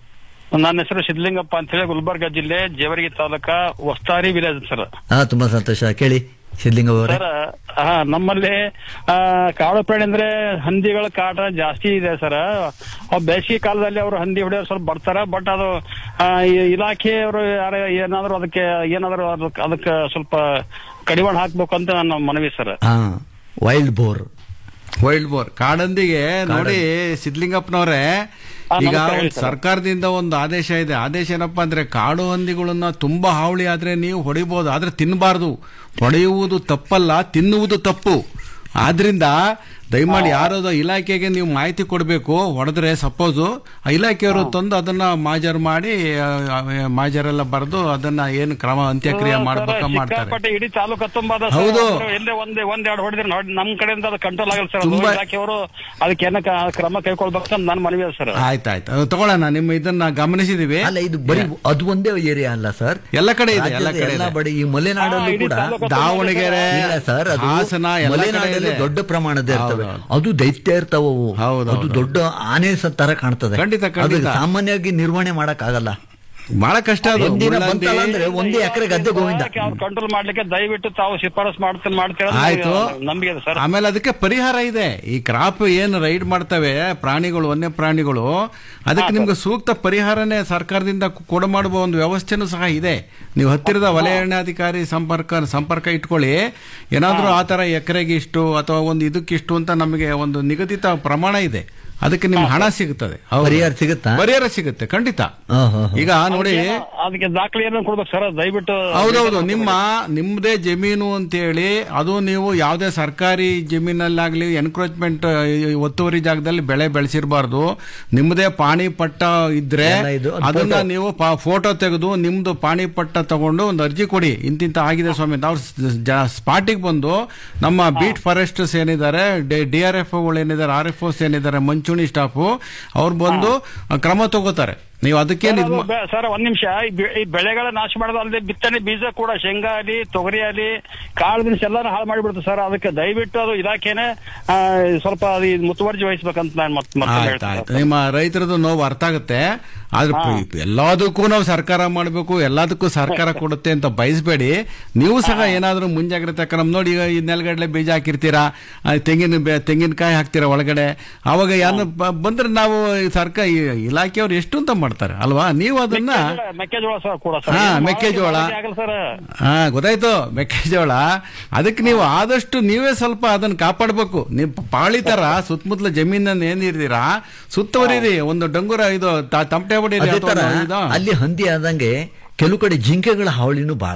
ನನ್ನ ಹೆಸರು ಸಿದ್ಲಿಂಗಪ್ಪ ಅಂತ ಹೇಳಿ ಗುಲ್ಬರ್ಗ ಜಿಲ್ಲೆ ಜೇವರ್ಗಿ ತಾಲೂಕಾ ವಸ್ತಾರಿ ವಿಲೇಜ್ ಸರ್ ಹಾ ತುಂಬಾ ಸಂತೋಷ ಕೇಳಿ ಸಿದ್ಲಿಂಗ ಅವರೇ ಸರ್ ಹಾ ನಮ್ಮಲ್ಲಿ ಆ, ಕಾಡು ಪ್ರಾಣಿ ಅಂದ್ರೆ ಹಂದಿಗಳ ಕಾಟ ಜಾಸ್ತಿ ಇದೆ ಸರ್ ಅವ್ ಬೇಸಿಗೆ ಕಾಲದಲ್ಲಿ ಅವರು ಹಂದಿ ಹೊಡೆಯೋರು ಸ್ವಲ್ಪ ಬರ್ತಾರ ಬಟ್ ಅದು ಆ, ಈ ಇಲಾಖೆಯವರು ಯಾರ ಏನಾದ್ರು ಅದಕ್ಕೆ ಏನಾದ್ರು ಅದಕ್ಕೆ ಅದಕ್ಕೆ ಸ್ವಲ್ಪ ಕಡಿವಾಣ ಹಾಕ್ಬೇಕು ಅಂತ ನನ್ನ ಮನವಿ ಸರ್ ಹಾ ವೈಲ್ಡ್ ಬೋರ್ ವೈಲ್ಡ್ ಬೋರ್ ಕಾಡಂದಿಗೆ ನೋಡಿ ಸಿದ್ಲಿಂಗಪ್ಪನವ್ರೆ ಹಾ, ಈಗ ನಮಸ್ಕಾರ ಒಂದು ಹೇಳಿ ಸರ್. ಸರ್ಕಾರದಿಂದ ಒಂದು ಆದೇಶ ಇದೆ ಆದೇಶ ಏನಪ್ಪಾ ಅಂದ್ರೆ ಕಾಡು ಹಂದಿಗಳನ್ನ ತುಂಬಾ ಹಾವಳಿ ಆದ್ರೆ ನೀವು ಹೊಡಿಬಹುದು ಆದ್ರೆ ತಿನ್ನಬಾರ್ದು ಹೊಡೆಯುವುದು ತಪ್ಪಲ್ಲ ತಿನ್ನುವುದು ತಪ್ಪು ಆದ್ರಿಂದ ದಯಮಾಡಿ ಯಾರಾದ್ರು ಇಲಾಖೆಗೆ ನೀವು ಮಾಹಿತಿ ಕೊಡಬೇಕು ಹೊಡೆದ್ರೆ ಸಪೋಸು ಆ ಇಲಾಖೆಯವರು ತಂದು ಅದನ್ನ ಮಾಜರ್ ಮಾಡಿ ಆ, ಆ, ಮಾಜರೆಲ್ಲ ಬರೆದು ಅದನ್ನ ಏನು ಕ್ರಮ ಅಂತ್ಯಕ್ರಿಯೆ ಮಾಡ್ಬೇಕ ಮಾಡ್ತಾರೆ ಸಿಕ್ಕಾಪಟ್ಟೆ ಇಡೀ ತಾಲೂಕು ತುಂಬಾದ ಹೌದು. ಎಲ್ಲೇ ಒಂದೇ ಒಂದ್ ಎರಡು ಹೊಡೆದ್ರೆ ನೋಡಿ ನಮ್ ಕಡೆಯಿಂದ ಅದು ಕಂಟ್ರೋಲ್ ಆಗಲ್ಲ ಸರ್ ತುಂಬಾ- ಇಲಾಖೆಯವರು ಅದಕ್ಕೆ ಏನ ಕ್ರಮ ಕೈಗೊಳ್ಬೇಕು ಅಂತ ನನ್ನ ಮನವಿ ಅದ ಸರ್ ಆಯ್ತಾಯ್ತು ಅದು ತಗೊಳ್ಳೋಣ ನಿಮ್ಮ ಇದನ್ನ ಗಮನಿಸಿದೀವಿ ಅಲ್ಲ ಇದು ಬರೀ ಅದು ಒಂದೇ ಏರಿಯಾ ಅಲ್ಲ ಸರ್ ಎಲ್ಲ ಕಡೆ ಇದೆ ಎಲ್ಲ ರಾಜ್ಯದ ಕಡೆ ಎಲ್ಲ ಇದೆ. ಬಡಿ ಈ ಮಲೆನಾಡಲ್ಲೂ ಹಾ, ಇಡೀ ಕೂಡ ತಾಲೂಕು ದಾವಣಗೆರೆ ಇಲ್ಲ ಸರ್ ಅದು ಹಾಸನ ಎಲ್ಲ ಕಡೆ ಮಲೆನಾಡಲ್ಲಿ ಇದೆ. ದೊಡ್ಡ ಪ್ರಮಾಣದ ಇರ್ತವೆ ಹೌದು, ಅದು ದೈತ್ಯ ಇರ್ತಾವ ಅವು. ಹೌದು, ಅದು ಹೌದು. ದೊಡ್ಡ ಆನೆ ಸ- ತರ ಕಾಣ್ತದೆ ಖಂಡಿತ, ಅದು ಖಂಡಿತ. ಸಾಮಾನ್ಯವಾಗಿ ನಿರ್ವಹಣೆ ಮಾಡಕ್ ಆಗಲ್ಲ ಬಹಳ ಕಷ್ಟ ಅದು ಒಂದಿನ ಮುಳ್ಳಂದಿ- ಬಂತಲ್ಲ ಅಂದ್ರೆ ಒಂದೇ ಎಕರೆ ಗದ್ದೆ ಗೋವಿಂದ ಕಂಟ್ರೋಲ್ ಮಾಡ್ಲಿಕ್ಕೆ ದಯವಿಟ್ಟು ತಾವು ಶಿಫಾರಸ್ ಮಾಡ್ತೀನಿ ಮಾಡ್ತೀರ ಆಯ್ತು ನಂಬಿಕೆ ಇದೆ ಸರ್ ಆಮೇಲೆ ಅದಕ್ಕೆ ಪರಿಹಾರ ಇದೆ ಈ ಕ್ರಾಪ್ ಏನು ರೈಡ್ ಮಾಡ್ತವೆ ಪ್ರಾಣಿಗಳು ವನ್ಯ ಪ್ರಾಣಿಗಳು ಅದಕ್ಕೆ ನಿಮ್ಗೆ ಸೂಕ್ತ ಪರಿಹಾರನೇ ಸರ್ಕಾರದಿಂದ ಕೊಡ ಮಾಡುವ ಒಂದು ವ್ಯವಸ್ಥೆನೂ ಸಹ ಇದೆ ನೀವು ಹತ್ತಿರದ ವಲಯಾರಣ್ಯಾಧಿಕಾರಿ ಸಂಪರ್ಕ ಸಂಪರ್ಕ ಇಟ್ಕೊಳ್ಳಿ ಏನಾದ್ರೂ ಆ ತರ ಎಕರೆಗೆ ಇಷ್ಟು ಅಥವಾ ಒಂದು ಇದಕ್ಕಿಷ್ಟು ಅಂತ ನಮಗೆ ಒಂದು ನಿಗದಿತ ಪ್ರಮಾಣ ಇದೆ ಅದಕ್ಕೆ ನಿಮ್ಗೆ ಹಣ ಸಿಗುತ್ತದೆ ಹೌದು. ಪರಿಹಾರ ಸಿಗುತ್ತಾ ಪರಿಹಾರ ಸಿಗುತ್ತೆ ಖಂಡಿತ ಹಾ, ಹಾ, ಹಾ. ಈಗ ನೋಡಿ ಅದಕ್ಕೆ ದಾಖಲೆ ಏನೋ ಕೊಡ್ಬೇಕು ಸರ್ ದಯವಿಟ್ಟು ಹೌದೌದು ನಿಮ್ಮ ನಿಮ್ಮದೇ ಜಮೀನು ಅಂತೇಳಿ ಅದು ನೀವು ಯಾವುದೇ ಸರ್ಕಾರಿ ಜಮೀನಲ್ಲಾಗ್ಲಿ ಎನ್ಕ್ರೋಚ್ಮೆಂಟ್ ಒತ್ತುವರಿ ಜಾಗದಲ್ಲಿ ಬೆಳೆ ಬೆಳೆಸಿರಬಾರ್ದು ನಿಮ್ಮದೇ ಪಾಣಿ ಪಟ್ಟ ಇದ್ರೆ ಎಲ್ಲ ಇದು, ಅದು ಅದನ್ನ photo. ನೀವು ಫೋಟೋ ತೆಗೆದು ನಿಮ್ದು ಪಾಣಿ ಪಟ್ಟ ತಗೊಂಡು ಒಂದು ಅರ್ಜಿ ಕೊಡಿ ಇಂತಿಂತ ಆಗಿದೆ ಸ್ವಾಮಿ ಅಂತ ಅವ್ರು ಸ್ಪಾಟಿಗೆ ಬಂದು ನಮ್ಮ ಬೀಟ್ ಫಾರೆಸ್ಟರ್ಸ್ ಏನಿದ್ದಾರೆ ಡಿ ಆರ್ ಎಫ್ ಏನಿದ್ದಾರೆ ಆರ್ ಎಫ್ ಓಸ್ ಏನಿದ್ದಾರೆ ಮುಂಚೂಣಿ ಸ್ಟಾಫು ಅವ್ರು ಬಂದು ಕ್ರಮ ತಗೋತಾರೆ ನೀವು ಅದಕ್ಕೆ ಸರ್, ಅದು ಬೆ- ಸರ್ ಒಂದ್ ನಿಮಿಷ ಈ ಬೆ- ಈ ಬೆಳೆಗಳ ನಾಶ ಮಾಡೋದು ಅಲ್ಲದೆ ಬಿತ್ತನೆ ಬೀಜ ಕೂಡ ಶೇಂಗಾ ಆಗಲಿ ತೊಗರಿ ಆಗಲಿ ಕಾಳು ದಿನಸ ಎಲ್ಲಾನು ಹಾಳು ಮಾಡಿಬಿಡುತ್ತೆ ಸರ್ ಅದಕ್ಕೆ ದಯವಿಟ್ಟು ಅದು ಇಲಾಖೆನೆ ಆ, ಸ್ವಲ್ಪ ಅದು ಈ ಮುತುವರ್ಜಿ ವಹಿಸ್ಬೇಕಂತ ನಾನು ಮತ್ತೆ ಮತ್ತೆ ಆಯ್ತು ಹೇಳ್ತೀನಿ ಆಯ್ತು ನಿಮ್ಮ ರೈತರದ್ದು ನೋವು ಅರ್ಥ ಆಗುತ್ತೆ ಆದ್ರೆ ಪ- ಎಲ್ಲದಕ್ಕೂ ನಾವು ಸರ್ಕಾರ ಮಾಡಬೇಕು ಎಲ್ಲದಕ್ಕೂ ಸರ್ಕಾರ ಕೊಡುತ್ತೆ ಅಂತ ಬಯಸಬೇಡಿ ನೀವು ಸಹ ಏನಾದ್ರೂ ಮುಂಜಾಗ್ರತೆ ಕ್ರಮ ನೋಡಿ ಈಗ ಈ ನೆಲಗಡಲೆ ಬೀಜ ಹಾಕಿರ್ತೀರಾ ಆ, ತೆಂಗಿನ ಬೆ- ತೆಂಗಿನಕಾಯಿ ಹಾಕ್ತೀರಾ ಒಳಗಡೆ ಅವಾಗ ಯಾರು ಬ- ಬಂದ್ರೆ ನಾವು ಈ ಸರ್ಕಾರ ಈ ಇಲಾಖೆಯವ್ರು ಎಷ್ಟು ಅಂತ ಮಾಡ್ತಾರೆ ಅಲ್ವಾ ನೀವು ಅದನ್ನ ಮೆಕ್ಕೆಜೋಳ- ಮೆಕ್ಕೆಜೋಳ ಸರ್ ಕೂಡ ಸರ್ ಹಾ, ಏನು ಮೆಕ್ಕೆಜೋಳ. ಮಾಡೋಕೆ ಆಗಲ್ಲ ಸರ್ ಹಾ ಗೊತ್ತಾಯ್ತು ಮೆಕ್ಕೆಜೋಳ ಅದಕ್ಕೆ ನೀವು ಆದಷ್ಟು ನೀವೇ ಸ್ವಲ್ಪ ಅದನ್ನ ಕಾಪಾಡ್ಬೇಕು ನೀವು ಪಾಳಿ ತರ ಸುತ್ತಮುತ್ತಲ ಜಮೀನನ್ನ ಏನಿರ್ತೀರಾ ಸುತ್ತುವರಿರಿ ಒಂದು ಡಂಗುರ ಇದು ತ- ತಮಟೆ ಹೊಡೀರಿ ಅದೇ ಅಥವಾ ತರ ಒಂದು ಇದು. ಅಲ್ಲಿ ಹಂದಿ ಆದಂಗೆ ಕೆಲವು ಕಡೆ ಜಿಂಕೆಗಳ ಹಾವಳಿನೂ ಬಹಳ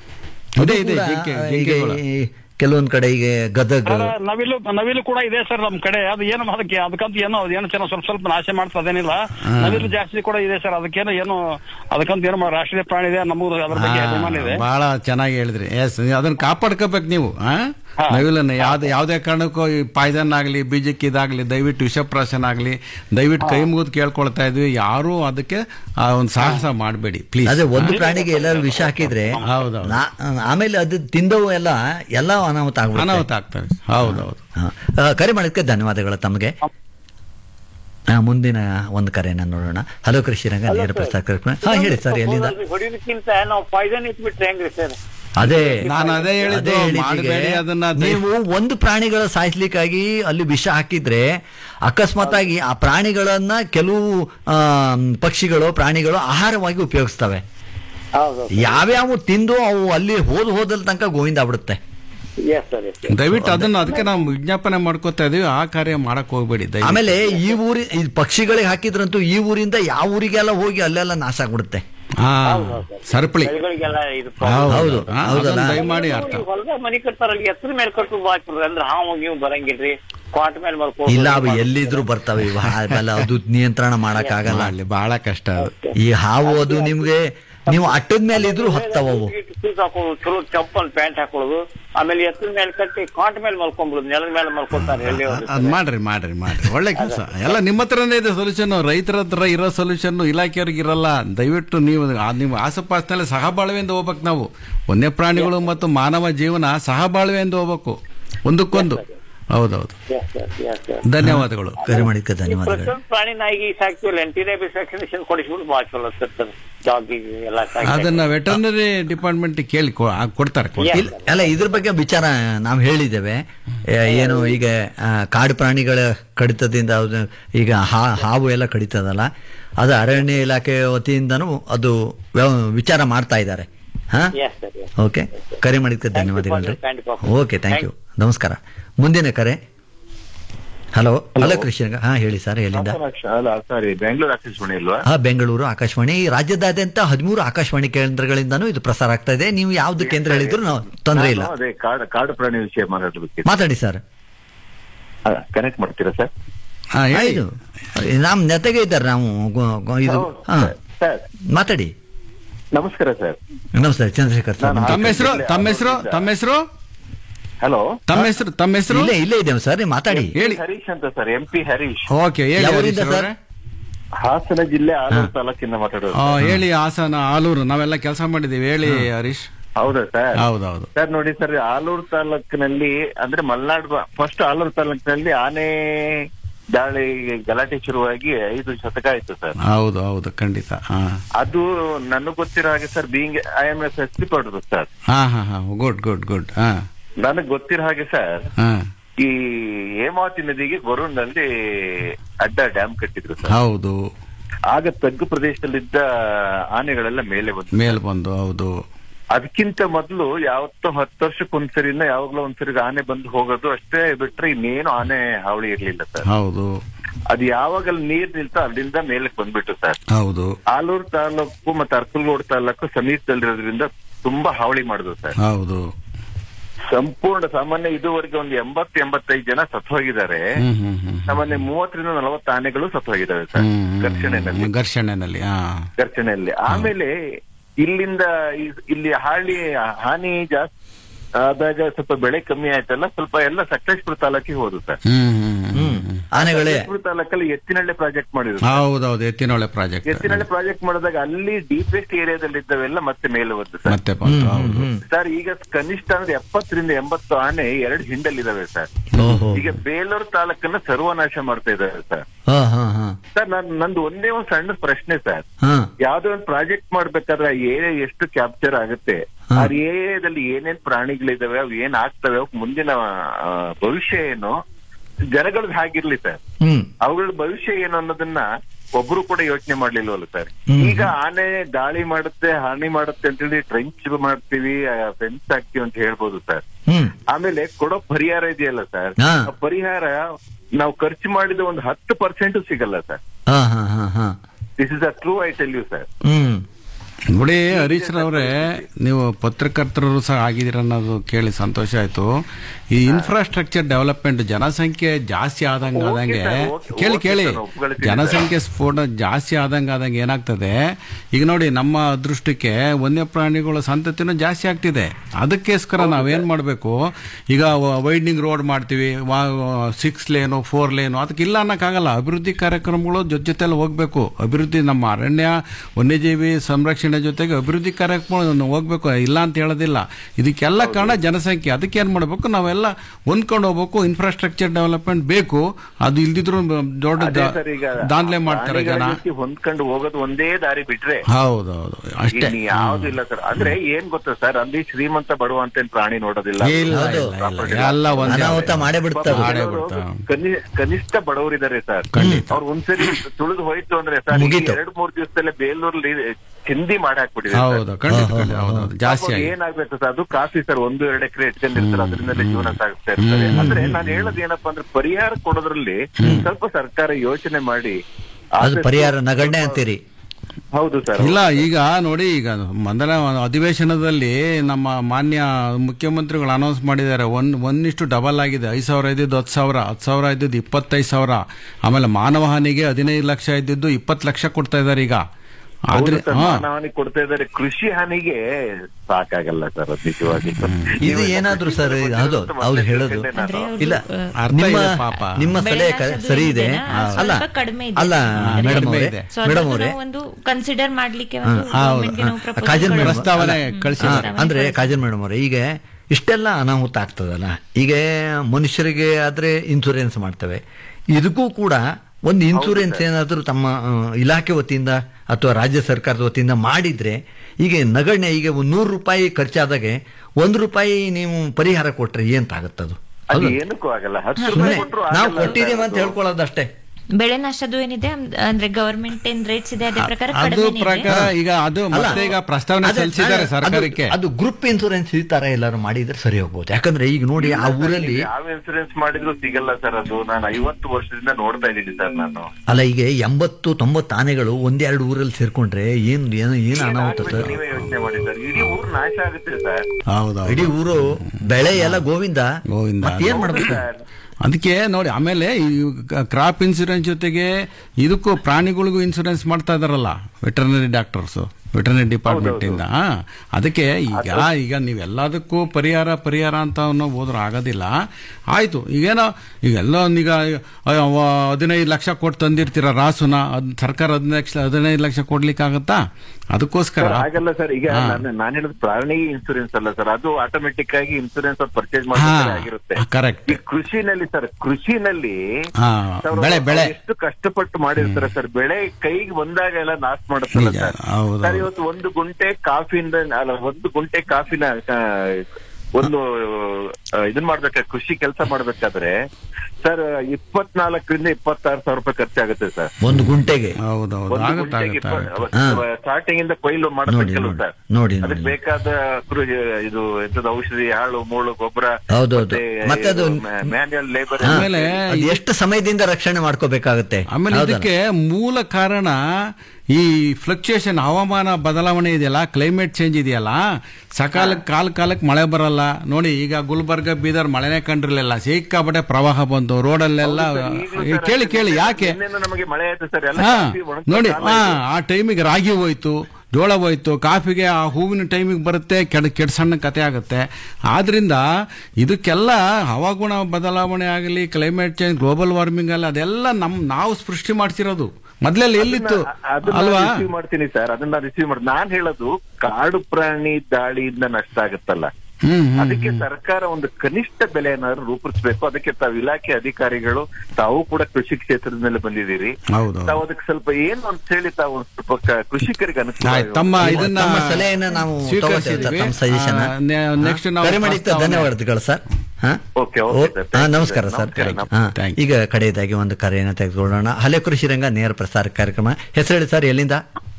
ಇದೆ, ಅದು ಇದೆ, ಕೂಡ ಜಿಂಕೆ- ಈಗ ಜಿಂಕೆಗಳು. ಈ ಕೆಲವೊಂದ್ ಕಡೆ ಈಗ ಗದಗ ಸರ್, ನವಿಲು ನವಿಲು ಕೂಡ ಇದೆ ಸರ್ ನಮ್ ಕಡೆ ಅದು ಏನು ಅದಕ್ಕೆ ಅದಕ್ಕಂತ ಏನೋ ಏನೋ ಚೆನ್ನಾಗಿ ಸ್ವಲ್ಪ ಸ್ವಲ್ಪ ನಾಶ ಮಾಡ್ತಾ ಅದೇನಿಲ್ಲ ನವಿಲು ಜಾಸ್ತಿ ಕೂಡ ಇದೆ ಸರ್ ಅದಕ್ಕೇನೋ ಏನು ಅದಕ್ಕಂತ ಏನೋ ಮಾ- ರಾಷ್ಟ್ರೀಯ ಪ್ರಾಣಿ ಇದೆ ನಮಗೂ ಅದ್ರ ಬಗ್ಗೆ ಹಾ, ಅಭಿಮಾನ ಇದೆ ಬಹಳ ಚೆನ್ನಾಗಿ ಹೇಳಿದ್ರಿ ಎಸ್ ಅದನ್ನ ಕಾಪಾಡ್ಕೋಬೇಕು ನೀವು ಆ? ನವಿಲನ್ನ ಯಾವ್ದು ಯಾವ್ದೇ ಕಾರಣಕ್ಕೂ ಈ ಪಾಯ್ಸನ್ ಆಗ್ಲಿ ಬೀಜಕ್ಕೆ ಇದಾಗ್ಲಿ ದಯವಿಟ್ಟು ವಿಷಪ್ರಾಶನ ಆಗ್ಲಿ ದಯವಿಟ್ಟು ಕೈ ಮುಗಿದು ಕೇಳ್ಕೊಳ್ತಾ ಇದ್ವಿ ಯಾರು ಅದಕ್ಕೆ ಆ ಒಂದು ಸಾಹಸ ಮಾಡಬೇಡಿ ಪ್ಲೀಸ್ ಅದೇ ಒಂದು ಪ್ರಾಣಿಗೆ ಎಲ್ಲರೂ ವಿಷ ಹಾಕಿದ್ರೆ ಹೌದೌದು. ನಾ- ಆಮೇಲೆ ಅದು ತಿಂದವು ಎಲ್ಲ ಎಲ್ಲ ಅನಾಹುತ ಆಗ್ಬಿಡುತ್ತೆ. ಅನಾಹುತ ಆಗ್ತವೆ ಹೌದೌದು ಹಾ. ಆ, ಕರೆ ಮಾಡೋದಕ್ಕೆ ಧನ್ಯವಾದಗಳು ತಮಗೆ ಆ, ಮುಂದಿನ ಒಂದು ಕರೆನ ನೋಡೋಣ ಹಲೋ ಕೃಷಿ ರಂಗ ನೇರ ಪ್ರಸಾರ ಕಾರ್ಯಕ್ರಮ ಹಾ ಹೇಳಿ ಸರ್ ಎಲ್ಲಿಂದ ಹೊಡಿಯೋದಕ್ಕಿಂತ ನಾವು ಪಾಯ್ಸನ್ ಇಟ್ಬಿಟ್ರೆ ಹೆಂಗ್ರಿ ಸರ್ ಅದೇ ನಾನು ಅದೇ ಹೇಳಿದ್ದು, ಅದೇ ಹೇಳಿದ್ದು ಮಾಡ್ಬೇಡಿ ಈಗ ಅದನ್ನ ದಯ- ನೀವು ಒಂದು ಪ್ರಾಣಿಗಳ ಸಾಯಿಸ್ಲಿಕ್ಕಾಗಿ ಅಲ್ಲಿ ವಿಷ ಹಾಕಿದ್ರೆ ಅಕಸ್ಮಾತ್ ಆಗಿ ಆ ಪ್ರಾಣಿಗಳನ್ನ ಕೆಲವು ಆ, ಪಕ್ಷಿಗಳು ಪ್ರಾಣಿಗಳು ಆಹಾರವಾಗಿ ಉಪಯೋಗಿಸ್ತವೆ ಹೌದು ಯಾವ್ಯಾವ ತಿಂದು ಅವು ಅಲ್ಲಿ ಹೋದ್ ಹೋದಲ್ ತನಕ ಗೋವಿಂದ ಆಗ್ಬಿಡುತ್ತೆ ಎಸ್ ಸರ್ ಎಸ್ ದಯವಿಟ್ಟು ಅದನ್ನ ಅದಕ್ಕೆ ನಾವು ವಿಜ್ಞಾಪನೆ ಮಾಡ್ಕೋತಾ ಇದೀವಿ ಆ ಕಾರ್ಯ ಮಾಡಕ್ ಹೋಗ್ಬೇಡಿ ದಯವಿಟ್ಟು ಆಮೇಲೆ ಈ ಊರಿ ಈ ಪಕ್ಷಿಗಳಿಗೆ ಹಾಕಿದ್ರಂತೂ ಈ ಊರಿಂದ ಯಾವ ಊರಿಗೆಲ್ಲ ಹೋಗಿ ಅಲ್ಲೆಲ್ಲ ನಾಶ ಆಗ್ಬಿಡುತ್ತೆ ಹಾ ಸರಪಳಿ ಬೆಳೆಗಳಿಗೆಲ್ಲ ಇದು ಹೌದು ಹೌದು, ಹಾ, ಹೌದಲ್ಲ? ಅದನ್ನ ದಯಮಾಡಿ ಅರ್ಥ ಹೊಲದ ಮನಿ ಕಟ್ತಾರಲ್ಲ ಎತ್ರ ಮೇಲೆ ಕಟ್ಟು ಬಾಕ್ಬಿಡ್ರಿ ಅಂದ್ರೆ ಹಾವು ನೀವು ಬರಂಗಿಲ್ರಿ ಕ್ವಾಟ್ ಮೇಲೆ ಮಲ್ಕೊಂಡು ಇಲ್ಲ ಅವು ಎಲ್ಲಿದ್ರು ಬರ್ತವೆ ಇವು ಆಮೇಲೆ ಅದು ನಿಯಂತ್ರಣ ಮಾಡಕ್ ಆಗಲ್ಲ ಮಾಡ್ಲಿ ಬಹಳ ಕಷ್ಟ ಅದು ಈ ಹಾವು ಅದು ನಿಮ್ಗೆ ನೀವು ಅಟ್ಟದ ಮೇಲೆ ಇದ್ರು ಹತ್ತವ ಅವು ಶೂಸ್ ಹಾಕೊಳ್ಳೋದು ಚಲೋ ಚಪ್ಪಲ್ ಪ್ಯಾಂಟ್ ಹಾಕೊಳ್ಳೋದು ಆಮೇಲೆ ಎತ್ತರ ಮೇಲೆ ಕಟ್ಟಿ ಕಾಟ್ ಮೇಲೆ ಮಲ್ಕೊಂಡ್ಬಿಡುದು ನೆಲದ ಮೇಲೆ ಮಲ್ಕೊಂತಾರೆ ಎಲ್ಲಿ ಹೋದ್ರು. ಅದ್ ಮಾಡ್ರಿ ಮಾಡ್ರಿ ಮಾಡ್ರಿ ಒಳ್ಳೆ ಕೆಲಸ ಎಲ್ಲ ನಿಮ್ಮ ಹತ್ರನೇ ಇದೆ ಸೊಲ್ಯೂಷನ್ ರೈತರ ಹತ್ರ ಇರೋ ಸೊಲ್ಯೂಷನ್ ಇಲಾಖೆಯವ್ರಿಗೆ ಇರಲ್ಲ ದಯವಿಟ್ಟು ನೀವು ಆ- ನೀವು ಆಸುಪಾಸಿನಲ್ಲಿ ಸಹಬಾಳ್ವೆಯಿಂದ ಹೋಗ್ಬೇಕು ನಾವು ವನ್ಯ ಪ್ರಾಣಿಗಳು ಮತ್ತು ಮಾನವ ಜೀವನ ಸಹಬಾಳ್ವೆಯಿಂದ ಹೋಗ್ಬೇಕು ಒಂದಕ್ಕೊಂದು ಹೌದೌದು Yes, sir. Yes, sir. ಧನ್ಯವಾದಗಳು ಕರೆ ಮಾಡಿದ್ದಕ್ಕೆ ಧನ್ಯವಾದಗಳು ಪ್ರತಿಯೊಂದು ಪ್ರಾಣಿ ನಾಯಿಗೆ ಸಾಕ್ತಿವಲ್ಲ ಎಂಟಿರೇಬಿಸ್ ವ್ಯಾಕ್ಸಿನೇಷನ್ ಕೊಡಿಸ್ಬಿಟ್ಟು ಭಾಳ ಚಲೋ ಸರ್ ಡಾಗಿಗೆ ಎಲ್ಲ ಸಾಕಿ ಅದನ್ನ ವೆಟರ್ನರಿ ಡಿಪಾರ್ಟ್ಮೆಂಟ್ ಕೇಳಿ ಕೊ- ಆ, ಕೊಡ್ತಾರೆ ಕೊಡ್ತಾರೆ. ಇಲ್ಲ ಅಲ್ಲ ಇದ್ರ ಬಗ್ಗೆ ವಿಚಾರ ನಾವು ಹೇಳಿದ್ದೇವೆ ಏ- ಏನು ಈಗ ಆ, ಕಾಡು ಪ್ರಾಣಿಗಳ ಕಡಿತದಿಂದ ಅದು ಈಗ ಹಾ- ಹಾವು ಎಲ್ಲ ಕಡಿತದಲ್ಲ ಅದು ಅರಣ್ಯ ಇಲಾಖೆ ವತಿಯಿಂದನೂ ಅದು ವ್ಯವ- ವಿಚಾರ ಮಾಡ್ತಾ ಇದ್ದಾರೆ ಹಾ Yes, sir, yes. ಓಕೆ ಕರೆ ಮಾಡಿದ್ದಕ್ಕೆ Thank you for ಧನ್ಯವಾದಗಳು your kind offer. Okay thank you ನಮಸ್ಕಾರ ಮುಂದಿನ ಕರೆ ಹಲೋ ಹಲೋ ಕೃಷ್ಣ ಹಾ ಹೇಳಿ ಸರ್ ಎಲ್ಲಿಂದ ಅಲ್ಲ ಸಾರಿ ಬೆಂಗಳೂರು ಆಕಾಶವಾಣಿ ಅಲ್ವಾ ಹಾ ಬೆಂಗಳೂರು ಆಕಾಶವಾಣಿ ರಾಜ್ಯದಾದ್ಯಂತ ಹದಿಮೂರು ಆಕಾಶವಾಣಿ ಕೇಂದ್ರಗಳಿಂದನೂ ಇದು ಪ್ರಸಾರ ಆಗ್ತಾ ಇದೆ ನೀವು ಯಾವ್ದು ಕೇಂದ್ರ ಹೇಳಿದ್ರು ನಾವು ತೊಂದರೆ ಇಲ್ಲ ನಾನು ಅದೇ ಕಾಡು ಕಾಡು ಪ್ರಾಣಿ ವಿಷಯ ಮಾತಾಡಬೇಕಿತ್ತು ಮಾತಾಡಿ ಸರ್ ಕನೆಕ್ಟ್ ಮಾಡ್ತೀರಾ ಸರ್ ಹಾ, ಹೇಳಿ. ಆಯ್ತು ನಮ್ ನೆತೆಗೆ ಇದ್ದಾರೆ ನಾವು ಗೊ- ಗೊ- ಇದು ಹಾ ಸರ್ ಮಾತಾಡಿ ನಮಸ್ಕಾರ ಸರ್ ನಮಸ್ತೆ ಚಂದ್ರಶೇಖರ್ ಸರ್ ನಾನು ತಮ್ಮ ಹೆಸರು ತಮ್ಮ ಹೆಸರು ತಮ್ಮ ಹೆಸರು ಹಲೋ ತಮ್ಮ ಹೆಸರು ತಮ್ಮ ಹೆಸರು ಇಲ್ಲೇ ಇಲ್ಲೇ ಇದ್ದೇವೆ ಸರ್ ನೀವು ಮಾತಾಡಿ ಹೇಳಿ ಹರೀಶ್ ಅಂತ sir M P Harish okay ಹೇಳಿ ಯಾವೂರಿಂದ ಹರೀಶ್ ಸರ್? ಅವರೇ. ಹಾಸನ ಜಿಲ್ಲೆ ಆಲೂರು ತಾಲೂಕಿಂದ ಮಾತಾಡೋದು ಆ, ಹೇಳಿ ಹಾಸನ ಆಲೂರು ನಾವೆಲ್ಲ ಕೆಲಸ ಮಾಡಿದ್ದೀವಿ ಹೇಳಿ ಹರೀಶ್ ಹೌದಾ ಸರ್ ಹೌದೌದು ಸರ್ ನೋಡಿ ಸರ್ ಆಲೂರು ತಾಲೂಕಿನಲ್ಲಿ ಅಂದ್ರೆ ಮಲ್ನಾಡು ಫಸ್ಟ್ ಆಲೂರು ತಾಲೂಕಿನಲ್ಲಿ ಆನೆ ದಾಳಿ ಗಲಾಟೆ ಶುರುವಾಗಿ ಐದು ಶತಕ ಆಯ್ತು ಸರ್ ಹೌದು ಹೌದು ಖಂಡಿತ ಹಾ ಅದು ನನಗೆ ಗೊತ್ತಿರೋ ಹಾಗೆ sir being I M S S P ಪಡೆದು ಸರ್ ಹಾ ಹಾ ಹಾ ಗುಡ್ ಗುಡ್ ಗುಡ್ ಹಾ ನನಗೆ ಗೊತ್ತಿರೋ ಹಾಗೆ ಸರ್ ಹಾ ಈ ಹೇಮಾವತಿ ನದಿಗೆ ಗೊರೂರಿನಲ್ಲಿ ಅಡ್ಡ ಡ್ಯಾಮ್ ಕಟ್ಟಿದ್ರು ಸರ್ ಹೌದು ಆಗ ತಗ್ಗು ಪ್ರದೇಶದಲ್ಲಿದ್ದ ಆನೆಗಳೆಲ್ಲ ಮೇಲೆ ಬಂತು ಮೇಲ್ ಬಂದು ಹೌದು ಅದಕ್ಕಿಂತ ಮೊದಲು ಯಾವತ್ತೋ ಹತ್ತು ವರ್ಷಕ್ಕೊಂದ್ಸರಿನ ಯಾವಾಗ್ಲೋ ಒಂದ್ಸರಿ ಆನೆ ಬಂದು ಹೋಗೋದು ಅಷ್ಟೇ ಬಿಟ್ರೆ ಇನ್ನೇನು ಆನೆ ಹಾವಳಿ ಇರ್ಲಿಲ್ಲ ಸರ್ ಹೌದು ಅದು ಯಾವಾಗ ಅಲ್ಲಿ ನೀರ್ ನಿಲ್ತೋ ಅಲ್ಲಿಂದ ಮೇಲಕ್ಕೆ ಬಂದ್ಬಿಟ್ಟು ಸರ್ ಹೌದು ಆಲೂರು ತಾಲೂಕು ಮತ್ತೆ ಅರ್ಕಲ್ಗೋಡ್ ತಾಲೂಕು ಸಮೀಪದಲ್ಲಿರೋದ್ರಿಂದ ತುಂಬಾ ಹಾವಳಿ ಮಾಡಿದ್ರು ಸರ್ ಹೌದು ಸಂಪೂರ್ಣ ಸಾಮಾನ್ಯ ಇದುವರೆಗೆ ಒಂದು ಎಂಬತ್ತು ಎಂಬತ್ತೈದು ಜನ ಸತ್ತು ಹೋಗಿದ್ದಾರೆ ಹ್ಮ್ ಹ್ಮ್ ಹ್ಮ್ ಸಾಮಾನ್ಯ ಮೂವತ್ತರಿಂದ ನಲವತ್ತು ಆನೆಗಳು ಸತ್ತು ಹೋಗಿದ್ದಾವೆ ಸರ್ ಹ್ಮ್, ಹ್ಮ್, ಘರ್ಷಣೆನಲ್ಲಿ ಹ್ಮ್, ಘರ್ಷಣೆನಲ್ಲಿ ಹಾ ಘರ್ಷಣೆಯಲ್ಲಿ ಆಮೇಲೆ ಇಲ್ಲಿಂದ ಇ- ಇಲ್ಲಿ ಹಾಳಿ ಹಾನಿ ಜಾಸ್ತಿ ಆದಾಗ ಸ್ವಲ್ಪ ಬೆಳೆ ಕಮ್ಮಿ ಆಯ್ತಲ್ಲ ಸ್ವಲ್ಪ ಎಲ್ಲ ಸಕಲೇಶ್ಪುರ ತಾಲೂಕಿಗೆ ಹೋದು ಸರ್ ಹ್ಮ್ ಹ್ಮ್ ಹ್ಮ್, ಹ್ಮ್ ಆನೆಗಳೇ ಸಕಲೇಶ್ಪುರ ತಾಲೂಕಲ್ಲಿ ಎತ್ತಿನಹಳ್ಳಿ ಪ್ರಾಜೆಕ್ಟ್ ಮಾಡಿದ್ರು ಹೌದೌದು ಎತ್ತಿನೊಳೆ ಪ್ರಾಜೆಕ್ಟ್ ಎತ್ತಿನಹಳ್ಳಿ ಪ್ರಾಜೆಕ್ಟ್ ಮಾಡಿದಾಗ ಅಲ್ಲಿ ಡೀಪೆಸ್ಟ್ ಏರಿಯಾದಲ್ಲಿ ಇದ್ದವೆಲ್ಲ ಮತ್ತೆ ಮೇಲೆ ಬಂತು ಸರ್ ಮತ್ತೆ ಬಂತು ಹೌದು ಸರ್ ಈಗ ಕನಿಷ್ಠ ಅಂದ್ರೆ ಎಪ್ಪತ್ತರಿಂದ ಎಂಬತ್ತು ಆನೆ ಎರಡು ಹಿಂಡಲ್ಲಿದಾವೆ ಸರ್ ಓಹೋ ಈಗ ಬೇಲೂರು ತಾಲೂಕನ್ನ ಸರ್ವನಾಶ ಮಾಡ್ತಾ ಇದ್ದಾರೆ ಸರ್ ಹಾ ಹಾ ಹಾ ಸರ್ ನನ್ ನಂದು ಒಂದೇ ಒಂದು ಸಣ್ಣ ಪ್ರಶ್ನೆ ಸರ್ ಹಾ ಯಾವ್ದೋ ಒಂದು ಪ್ರಾಜೆಕ್ಟ್ ಮಾಡ್ಬೇಕಾದ್ರೆ ಆ ಏರಿಯಾ ಎಷ್ಟು ಕ್ಯಾಪ್ಚರ್ ಆಗುತ್ತೆ ಆ ಏರಿಯಾದಲ್ಲಿ ಏನೇನ್ ಪ್ರಾಣಿಗಳಿದಾವೆ ಅವು ಏನ್ ಆಗ್ತವೆ ಅವಕ್ ಮುಂದಿನ ಆ, ಭವಿಷ್ಯ ಏನು ಜನಗಳದ್ದು ಹಾಗಿರ್ಲಿ ಸರ್ ಹ್ಮ್ ಅವುಗಳ ಭವಿಷ್ಯ ಏನು ಅನ್ನೋದನ್ನ ಒಬ್ರು ಕೂಡ ಯೋಚನೆ ಮಾಡ್ಲಿಲ್ವಲ್ಲ ಸರ್ ಈಗ ಆನೆ ದಾಳಿ ಮಾಡುತ್ತೆ ಹಾನಿ ಮಾಡುತ್ತೆ ಅಂತ ಹೇಳಿ ಟ್ರೆಂಚ್ ಮಾಡ್ತೀವಿ ಫೆನ್ಸ್ ಹಾಕ್ತಿವಿ ಅಂತ ಹೇಳ್ಬೋದು ಸರ್ ಹ್ಮ್ ಆಮೇಲೆ ಕೊಡೋ ಪರಿಹಾರ ಇದೆಯಲ್ಲ ಸರ್ ಹಾ. ಆ ಪರಿಹಾರ ನಾವು ಖರ್ಚು ಮಾಡಿದ ಒಂದು ಹತ್ತು ಪರ್ಸೆಂಟ್ ಸಿಗಲ್ಲ ಸರ್ ಹಾ ಹಾ ಹಾ ಹಾ this is a true I tell you sir hmm ನೋಡಿ ಹರೀಶ್ ರವರೇ ನೀವು ಪತ್ರಕರ್ತರು ಸಹ ಆಗಿದ್ದೀರ ಅನ್ನೋದು ಕೇಳಿ ಸಂತೋಷ ಆಯ್ತು ಈ ಇನ್ಫ್ರಾಸ್ಟ್ರಕ್ಚರ್ ಡೆವಲಪ್ಮೆಂಟ್ ಜನಸಂಖ್ಯೆ ಜಾಸ್ತಿ ಆದಂಗ Okay, ಆದಂಗೆ sir, okay, ಕೇಳಿ okay, ಕೇಳಿ sir, ಒಪ್ಕೊಳ್ತೀನಿ, ಜನಸಂಖ್ಯೆ ಸ್ಫೋಟ ಜಾಸ್ತಿ ಆದಂಗ ಆದಂಗೆ ಏನಾಗ್ತದೆ ಈಗ ನೋಡಿ ನಮ್ಮ ಅದೃಷ್ಟಕ್ಕೆ ವನ್ಯಪ್ರಾಣಿಗಳ ಸಂತತಿನೂ ಜಾಸ್ತಿ ಆಗ್ತಿದೆ ಅದಕ್ಕೋಸ್ಕರ ನಾವೇನ್ ಮಾಡಬೇಕು ಈಗ ವೈಡ್ನಿಂಗ್ ರೋಡ್ ಮಾಡ್ತೀವಿ ಸಿಕ್ಸ್ ಲೇನು ಫೋರ್ ಲೇನು ಅದಕ್ಕೆ ಇಲ್ಲ ಅನ್ನಕ್ಕಾಗಲ್ಲ ಅಭಿವೃದ್ಧಿ ಕಾರ್ಯಕ್ರಮಗಳು ಜೊತೆ ಜೊತೆಲಿ ಹೋಗ್ಬೇಕು ಅಭಿವೃದ್ಧಿ ನಮ್ಮ ಅರಣ್ಯ ವನ್ಯಜೀವಿ ಸಂರಕ್ಷಣೆ ಜೊತೆಗೆ ಅಭಿವೃದ್ಧಿ ಕಾರ್ಯಕ್ರಮಗಳು ಹೋಗ್ಬೇಕು ಇಲ್ಲ ಅಂತ ಹೇಳೋದಿಲ್ಲ ಇದಕ್ಕೆಲ್ಲ ಕಾರಣ ಜನಸಂಖ್ಯೆ ಅದಕ್ಕೆ ಏನ್ ಮಾಡಬೇಕು ನಾವೆಲ್ಲ ಹೊಂದ್ಕೊಂಡು ಹೋಗ್ಬೇಕು ಇನ್ಫ್ರಾಸ್ಟ್ರಕ್ಚರ್ ಡೆವಲಪ್ಮೆಂಟ್ ಬೇಕು ಅದು ಇಲ್ದಿದ್ರು ದೊಡ್ಡ ಅದೇ ಸರ್ ಈಗ ದಾಂಧಲೆ ಮಾಡ್ತಾರೆ ಪ್ರಾಣಿಗಳ ಜನ ಜೊತೆ ಹೊಂದ್ಕೊಂಡು ಹೋಗೋದು ಒಂದೇ ದಾರಿ ಬಿಟ್ರೆ ಹೌದೌದು ಅಷ್ಟೇ ಇನ್ನು ಯಾವ್ದು ಇಲ್ಲ ಸರ್ ಅಂದ್ರೆ ಏನ್ ಗೊತ್ತಾ ಸರ್ ಅಲ್ಲಿ ಶ್ರೀಮಂತ ಬಡವ ಅಂತ ಏನ್ ಪ್ರಾಣಿ ನೋಡೋದಿಲ್ಲ ಇಲ್ಲ ಹೌದು. ಇಲ್ಲ ಇಲ್ಲ ಎಲ್ಲ ಒಂದೇ ಅನಾಹುತ ಮಾಡೇ ಬಿಡ್ತಾರೆ ಪಾಪ ಮಾಡೇ ಕೆಲವ್ರು ಬಿಡ್ತಾರೆ. ಕನಿ- ಕನಿಷ್ಠ ಬಡವರಿದ್ದಾರೆ ಸರ್ ಅವ್ರು ಒಂದ್ಸರಿ ತುಳಿದು ಹೋಯ್ತು ಅಂದ್ರೆ ಸರ್ ಮುಗೀತು. ಎರಡು ಮೂರ್ ದಿವಸದಲ್ಲೇ ಬೇಲೂರಲ್ಲಿ ಚಿಂದಿ ಮಾಡಿ ಹಾಕ್ಬಿಟ್ಟಿದೆ ಹೌದು ಖಂಡಿತ ಖಂಡಿತ ಹೌದೌದು ಜಾಸ್ತಿ ಆಗಿದೆ ಏನಾಗ್ಬೇಕು ಸರ್ ಅದು ಕಾಫಿ ಸರ್ ಒಂದು ಎರಡು ಎಕರೆ ಇಟ್ಕೊಂಡಿರ್ತಾರೆ ಅದರಿಂದಲೇ ಜೀವನ ಸಾಗಿಸ್ತಾ ಇರ್ತಾರೆ ಅಂದ್ರೆ ನಾನು ಹೇಳೋದು ಏನಪ್ಪಾ ಅಂದ್ರೆ ಪರಿಹಾರ ಕೊಡೋದ್ರಲ್ಲಿ ಸ್ವಲ್ಪ ಸರ್ಕಾರ ಯೋಚನೆ ಮಾಡಿ ಅದು ಆದಷ್ಟು- ಪರಿಹಾರ ನಗಣ್ಯ ಅಂತೀರಿ ಹೌದು ಸರ್ ಇಲ್ಲ ಈಗ ನೋಡಿ ಈಗ ಮೊದಲ ಅಧಿವೇಶನದಲ್ಲಿ ನಮ್ಮ ಮಾನ್ಯ ಮುಖ್ಯಮಂತ್ರಿಗಳು ಅನೌನ್ಸ್ ಮಾಡಿದ್ದಾರೆ ಒನ್ ಒನ್ ಇಷ್ಟು ಡಬಲ್ ಆಗಿದೆ ಐದು ಸಾವಿರ ಇದ್ದಿದ್ದು ಹತ್ತು ಸಾವಿರ ಹತ್ತು ಸಾವಿರ ಇದ್ದಿದ್ದು ಇಪ್ಪತ್ತೈದು ಸಾವಿರ ಆಮೇಲೆ ಮಾನವ ಹಾನಿಗೆ ಹದಿನೈದು ಲಕ್ಷ ಇದ್ದಿದ್ದು ಇಪ್ಪತ್ತು ಲಕ್ಷ ಕೊಡ್ತಾ ಇದ್ದಾರೆ ಈಗ ಹೌದು ಆದ್ರೆ ಸರ್ ಹಾ ಮಾನವ ಕೊಡ್ತಾ ಇದ್ದಾರೆ ಕೃಷಿ ಹಾನಿಗೆ ಸಾಕಾಗಲ್ಲ ಸರ್ ಅದು ನಿಜವಾಗಿ ಇದು ಏನಾದ್ರೂ ಸರ್ ಇದು ಹೌದು ಅವ್ರು ಹೇಳೋದು ಇಲ್ಲ ಅರ್ಥ ನಿಮ್ಮ ಇದೆ ಪಾಪ. ನಿಮ್ಮ ಸಲಹೆ ಕ- ಬೆಳೆ ಸರಿ ಇದೆ ನಾಶದ್ದು ಇದೆನಾ? ಅಲ್ಲ ಸ್ವಲ್ಪ ಕಡಿಮೆ ಇದೆ. ಅಲ್ಲ ಅದೇ ಮೇಡಮ್ ಕಡಿಮೆ ಅವರೇ ಇದೆ. ಸೊ ಮೇಡಮ್ ಅದನ್ನ ಅವರೇ ನಾವು ಒಂದು ಕನ್ಸಿಡರ್ ಮಾಡ್ಲಿಕ್ಕೆ ಒಂದು ಹೌದು. government ಗೆ ನಾವು proposal ಕಾಜಲ್ ಮೇಡಮ್ ಕೊಡ್ಬೇಕು. ಪ್ರಸ್ತಾವನೆ ಹ್ಮ್. ಕಳಿಸಿ ಹಾ, ಪ್ರಸ್ತಾವನೆ ಅಂದ್ರೆ ಕಳಿಸಿ. ಕಾಜಲ್ ಮೇಡಮ್ ಅವರೇ ಈಗ ಇಷ್ಟೆಲ್ಲ ಅನಾಹುತ ಆಗ್ತದಲ್ಲ ಈಗ ಮನುಷ್ಯರಿಗೆ ಆದರೆ ಇನ್ಸೂರೆನ್ಸ್ ಮಾಡ್ತೇವೆ ಇದಕ್ಕೂ ಕೂಡ ಒಂದು ಇನ್ಸೂರೆನ್ಸ್ ಏನಾದರೂ ತಮ್ಮ ಆ, ಇಲಾಖೆ ವತಿಯಿಂದ ಅಥವಾ ರಾಜ್ಯ ಸರ್ಕಾರದ ವತಿಯಿಂದ ಮಾಡಿದ್ರೆ ಈಗ ನಗಣ್ಯ ಈಗ ಒಂದು ನೂರು ರೂಪಾಯಿ ಖರ್ಚಾದಾಗೆ ಒಂದು ರೂಪಾಯಿ ನೀವು ಪರಿಹಾರ ಕೊಟ್ರೆ ಏಂತಾಗತ್ತದು ಅದು ಏನಕ್ಕೂ ಆಗಲ್ಲ ಹತ್ತು ಸುಮ್ಮನೆ ರೂಪಾಯಿ ಕೊಟ್ರು ನಾವು ಆಗಲ್ಲ ಕೊಟ್ಟಿದ್ದೀವಿ ಅಂತ ಅದು. ಹೇಳ್ಕೊಳ್ಳೋದಷ್ಟೇ ಬೆಳೆ ನಷ್ಟದ್ದು ಏನಿದೆ ಅಮ್- ಅಂದ್ರೆ ಗವರ್ಮೆಂಟ್ ಏನ್ ರೇಟ್ಸ್ ಇದೆ ಅದೇ ಪ್ರಕಾರ ಅದು ಕಡಿಮೆ ಪ್ರಕಾರ ಈಗ ಅದು ಅಲ್ಲ, ಮತ್ತೆ ಈಗ ಪ್ರಸ್ತಾವನೆ ಅದೇ, ಸಲ್ಲಿಸಿದ್ದಾರೆ ಅದು- ಸರ್ಕಾರಕ್ಕೆ ಅದು ಗ್ರೂಪ್ ಇನ್ಸೂರೆನ್ಸ್ ಈ ತರ ಎಲ್ಲರೂ ಮಾಡಿದ್ರೆ ಸರಿ ಹೋಗ್ಬೋದು ಯಾಕಂದ್ರೆ ಈಗ ನೋಡಿ ಆ ಊರಲ್ಲಿ ಯಾವ ಇನ್ಸೂರೆನ್ಸ್ ಮಾಡಿದ್ರು ಸಿಗಲ್ಲ ಸರ್ ಅದು ನಾನು ಐವತ್ತು ವರ್ಷದಿಂದ ನೋಡ್ತಾ ಇದ್ದೀನಿ ಸರ್ ನಾನು ಅಲ್ಲ ಈಗ ಎಂಬತ್ತು ತೊಂಬತ್ತು ಆನೆಗಳು ಒಂದೆರಡು ಊರಲ್ಲಿ ಸೇರ್ಕೊಂಡ್ರೆ ಏನ್ ಏನು ಏನ್ ಅನಾಹುತ ಏನಾಗ್ಬೇಕು ಸರ್ ನೀವೇ ಯೋಚನೆ ಮಾಡಿ ಸರ್ ಇಡೀ ಊರು ನಾಶ ಆಗುತ್ತೆ ಸರ್ ಹೌದೌದು ಇಡೀ ಊರು ಬೆಳೆ ಎಲ್ಲ ಗೋವಿಂದ ಗೋವಿಂದ. ಮತ್ತೇನ್ ಮಾಡ್ಬೇಕು ಅದಕ್ಕೆ ನೋಡಿ ಆಮೇಲೆ ಈ ಕ್ರಾಪ್ ಇನ್ಸೂರೆನ್ಸ್ ಜೊತೆಗೆ ಇದಕ್ಕೂ ಪ್ರಾಣಿಗಳಿಗೂ ಇನ್ಸೂರೆನ್ಸ್ ಮಾಡ್ತಾ ಇದಾರಲ್ಲ ವೆಟರ್ನರಿ ಡಾಕ್ಟರ್ಸ್ ವೆಟರ್ನರಿ ಡಿಪಾರ್ಟ್ಮೆಂಟ್ ಇಂದ ಆ, ಅದಕ್ಕೆ ಈಗ ಈಗ ನೀವೆಲ್ಲದಕ್ಕೂ ಪರಿಹಾರ ಪರಿಹಾರ ಅಂತ ಅನ್ನೋ ಹೋದ್ರೆ ಆಗೋದಿಲ್ಲ ಆಯ್ತು ಈಗೇನೋ ಈಗೆಲ್ಲ ಈಗ ಅಯ್ಯೋ, ಅವ ಹದಿನೈದು ಲಕ್ಷ ಕೊಟ್ಟು ತಂದಿರ್ತೀರ ರಾಸುನ ಅದ್ ಸರ್ಕಾರ ಹದಿನೈದು ಲಕ್ಷ ಹದಿನೈದು ಲಕ್ಷ ಕೊಡ್ಲಿಕ್ಕೆ ಆಗತ್ತಾ ಅದಕ್ಕೋಸ್ಕರ ಸರ್, ಆಗಲ್ಲ ಸರ್ ಈಗ ಹಾ. ನಾನು ನಾನು ಹೇಳಿದ ಪ್ರಾಣಿ ಇನ್ಸೂರೆನ್ಸ್ ಅಲ್ಲ ಸರ್ ಅದು ಆಟೋಮೆಟಿಕ್ ಆಗಿ ಇನ್ಸೂರೆನ್ಸ್ ಅವ್ರು ಪರ್ಚೇಸ್ ಹಾ ಮಾಡಿದ್ರೆ ಆಗಿರುತ್ತೆ ಕರೆಕ್ಟ್ ಈ ಕೃಷಿನಲ್ಲಿ ಸರ್ ಕೃಷಿನಲ್ಲಿ ಹಾ ಅವ್ರು ಬೆಳೆ ಬೆಳೆ ಎಷ್ಟು ಕಷ್ಟಪಟ್ಟು ಮಾಡಿರ್ತಾರೆ ಸರ್ ಬೆಳೆ ಕೈಗೆ ಬಂದಾಗ ಎಲ್ಲ ನಾಶ ಮಾಡುತ್ತಲ್ಲ ನಿಜ, ಸರ್ ಹೌದು, ಸರ್ ಹೌದು. ಇವತ್ತು ಒಂದು ಗುಂಟೆ ಕಾಫಿಯಿಂದ ಅಲ್ಲ ಒಂದು ಗುಂಟೆ ಕಾಫಿನ ಆ, ಒಂದು ಆ, ಇದನ್ ಮಾಡ್ಬೇಕಾದ್ರೆ ಕೃಷಿ ಕೆಲಸ ಮಾಡ್ಬೇಕಾದ್ರೆ ಸರ್ ಇಪ್ಪತ್ನಾಲ್ಕರಿಂದ ಇಪ್ಪತ್ತಾರು ಸಾವಿರ ರೂಪಾಯಿ ಖರ್ಚಾಗುತ್ತೆ ಸರ್ ಒಂದು ಗುಂಟೆಗೆ ಹೌದೌದು ಒಂದು ಆಗತ್ತೆ ಗುಂಟೆಗೆ ಆಗತ್ತೆ ಆಗತ್ತೆ. ಸ್ಟಾರ್ಟಿಂಗ್ ಇಂದ ಕೊಯ್ಲು ನೋಡಿ, ಮಾಡಬೇಕಲ್ಲ ನೋಡಿ. ಸರ್ ನೋಡಿ, ಅದಕ್ಕೆ ನೋಡಿ. ಬೇಕಾದ ಕೃ- ಇದು ಎಂತದ ಔಷಧಿ ಹಾಳು ಮೂಳು ಗೊಬ್ಬರ ಹೌದೌದು. ಮತ್ತೆ ಅದು- ಮ್ಯಾನ್ಯಲ್ ಲೇಬರ್ ಹಾ. ಆಮೇಲೆ ಅದು ಎಷ್ಟು ಸಮಯದಿಂದ ರಕ್ಷಣೆ ಮಾಡ್ಕೋಬೇಕಾಗುತ್ತೆ ಆಮೇಲೆ ಹೌದಲ್ಲ? ಇದಕ್ಕೆ ಮೂಲ ಕಾರಣ ಈ ಫ್ಲಕ್ಚುಯೇಷನ್ ಹವಾಮಾನ ಬದಲಾವಣೆ ಇದೆಯಲ್ಲ ಕ್ಲೈಮೇಟ್ ಚೇಂಜ್ ಇದೆಯಲ್ಲ ಸಕಾಲಕ್ಕೆ ಕಾಲ ಕಾಲಕ್ಕೆ ಮಳೆ ಬರಲ್ಲ ನೋಡಿ ಈಗ ಗುಲ್ಬರ್ಗ ಬೀದರ್ ಮಳೆನೇ ಕಂಡಿರ್ಲಿಲ್ಲ ಸಿಕ್ಕಾಪಟ್ಟೆ ಪ್ರವಾಹ ಬಂತು ರೋಡಲ್ಲೆಲ್ಲ ಈ ಕೇಳಿ ಕೇಳಿ ಯಾಕೆ ನಮಗೆ ಮಳೆ ಆಯ್ತು ಸರ್ ಎಲ್ಲ ಹಾ ಕಾಫಿ ಒಣಗ್ತಾ ನೋಡಿ ಕಾಲ ಹಾ ಆಯ್ತು. ಆ ಟೈಮಿಗೆ ರಾಗಿ ಹೋಯ್ತು ಜೋಳ ಹೋಯ್ತು ಕಾಫಿಗೆ ಆ ಹೂವಿನ ಟೈಮಿಗೆ ಬರುತ್ತೆ ಕೆಡ ಕೆಡ್ ಸಣ್ಣ ಕತೆ ಆಗುತ್ತೆ ಆದ್ರಿಂದ ಇದಕ್ಕೆಲ್ಲ ಹವಾಗುಣ ಬದಲಾವಣೆ ಆಗಲಿ ಕ್ಲೈಮೇಟ್ ಚೇಂಜ್ ಗ್ಲೋಬಲ್ ವಾರ್ಮಿಂಗ್ ಅಲ್ಲ ಅದೆಲ್ಲ ನಮ್ ನಾವು ಸೃಷ್ಟಿ ಮಾಡ್ತಿರೋದು ಮೊದ್ಲೆಲ್ಲ ಎಲ್ಲಿತ್ತು ಅದನ್ನ ಅಲ್ವಾ ರಿಸೀವ್ ಮಾಡ್ತೀನಿ ಸರ್ ಅದನ್ನ ರಿಸೀವ್ ಮಾಡಿ ನಾನ್ ಹೇಳೋದು ಕಾಡು ಪ್ರಾಣಿ ದಾಳಿಯಿಂದ ನಷ್ಟ ಆಗುತ್ತಲ್ಲ ಹ್ಮ್ ಹ್ಮ್ ಅದಕ್ಕೆ ಸರ್ಕಾರ ಒಂದು ಕನಿಷ್ಠ ಬೆಲೆ ಏನಾದ್ರು ರೂಪಿಸಬೇಕು ಅದಕ್ಕೆ ತಾವು ಇಲಾಖೆ ಅಧಿಕಾರಿಗಳು ತಾವು ಕೂಡ ಕೃಷಿ ಕ್ಷೇತ್ರದ ಮೇಲೆ ಬಂದಿದ್ದೀರಿ ಹೌದು ತಾವು ಅದಕ್ಕೆ ಸ್ವಲ್ಪ ಏನು ಅಂತ ಹೇಳಿ ತಾವು ಒಂದ್ ಸ್ವಲ್ಪ ಕ- ಕೃಷಿಕರಿಗೆ ಅನುಕೂಲ ಆಯ್ತು, ತಮ್ಮ ಆಗುತ್ತೆ. ಇದನ್ನ ತಮ್ಮ ಸಲಹೆಯನ್ನ ನಾವು ಸ್ವೀಕರಿಸಿದ್ವಿ. ತಗೊಳ್ತೇವೆ ಸರ್, ತಮ್ಮ ಸಜೆಷನ್ ಆ, ನೆ- next ನಾವು ಕರೆ ಮಾಡಿದ್ದ ಪ್ರಸ್ತಾವನೆ- ಧನ್ಯವಾದಗಳು ಸರ್ ಹಾ? ಓಕೆ, ಓಕೆ ಓ- ಸರ್. ಹಾ, Thank you, ನಮಸ್ಕಾರ ಸರ್. ಸರ್ ನಮಸ್ಕಾರ, ಹಾ, Thank you. ಈಗ ಕಡೆಯದಾಗಿ ಒಂದು ಕರೆಯನ್ನು ತೆಗೆದುಕೊಳ್ಳೋಣ ಹಲೆ ಕೃಷಿ ರಂಗ ನೇರ ಪ್ರಸಾರ ಕಾರ್ಯಕ್ರಮ ಹೆಸರು ಹೇಳಿ ಸರ್ ಎಲ್ಲಿಂದ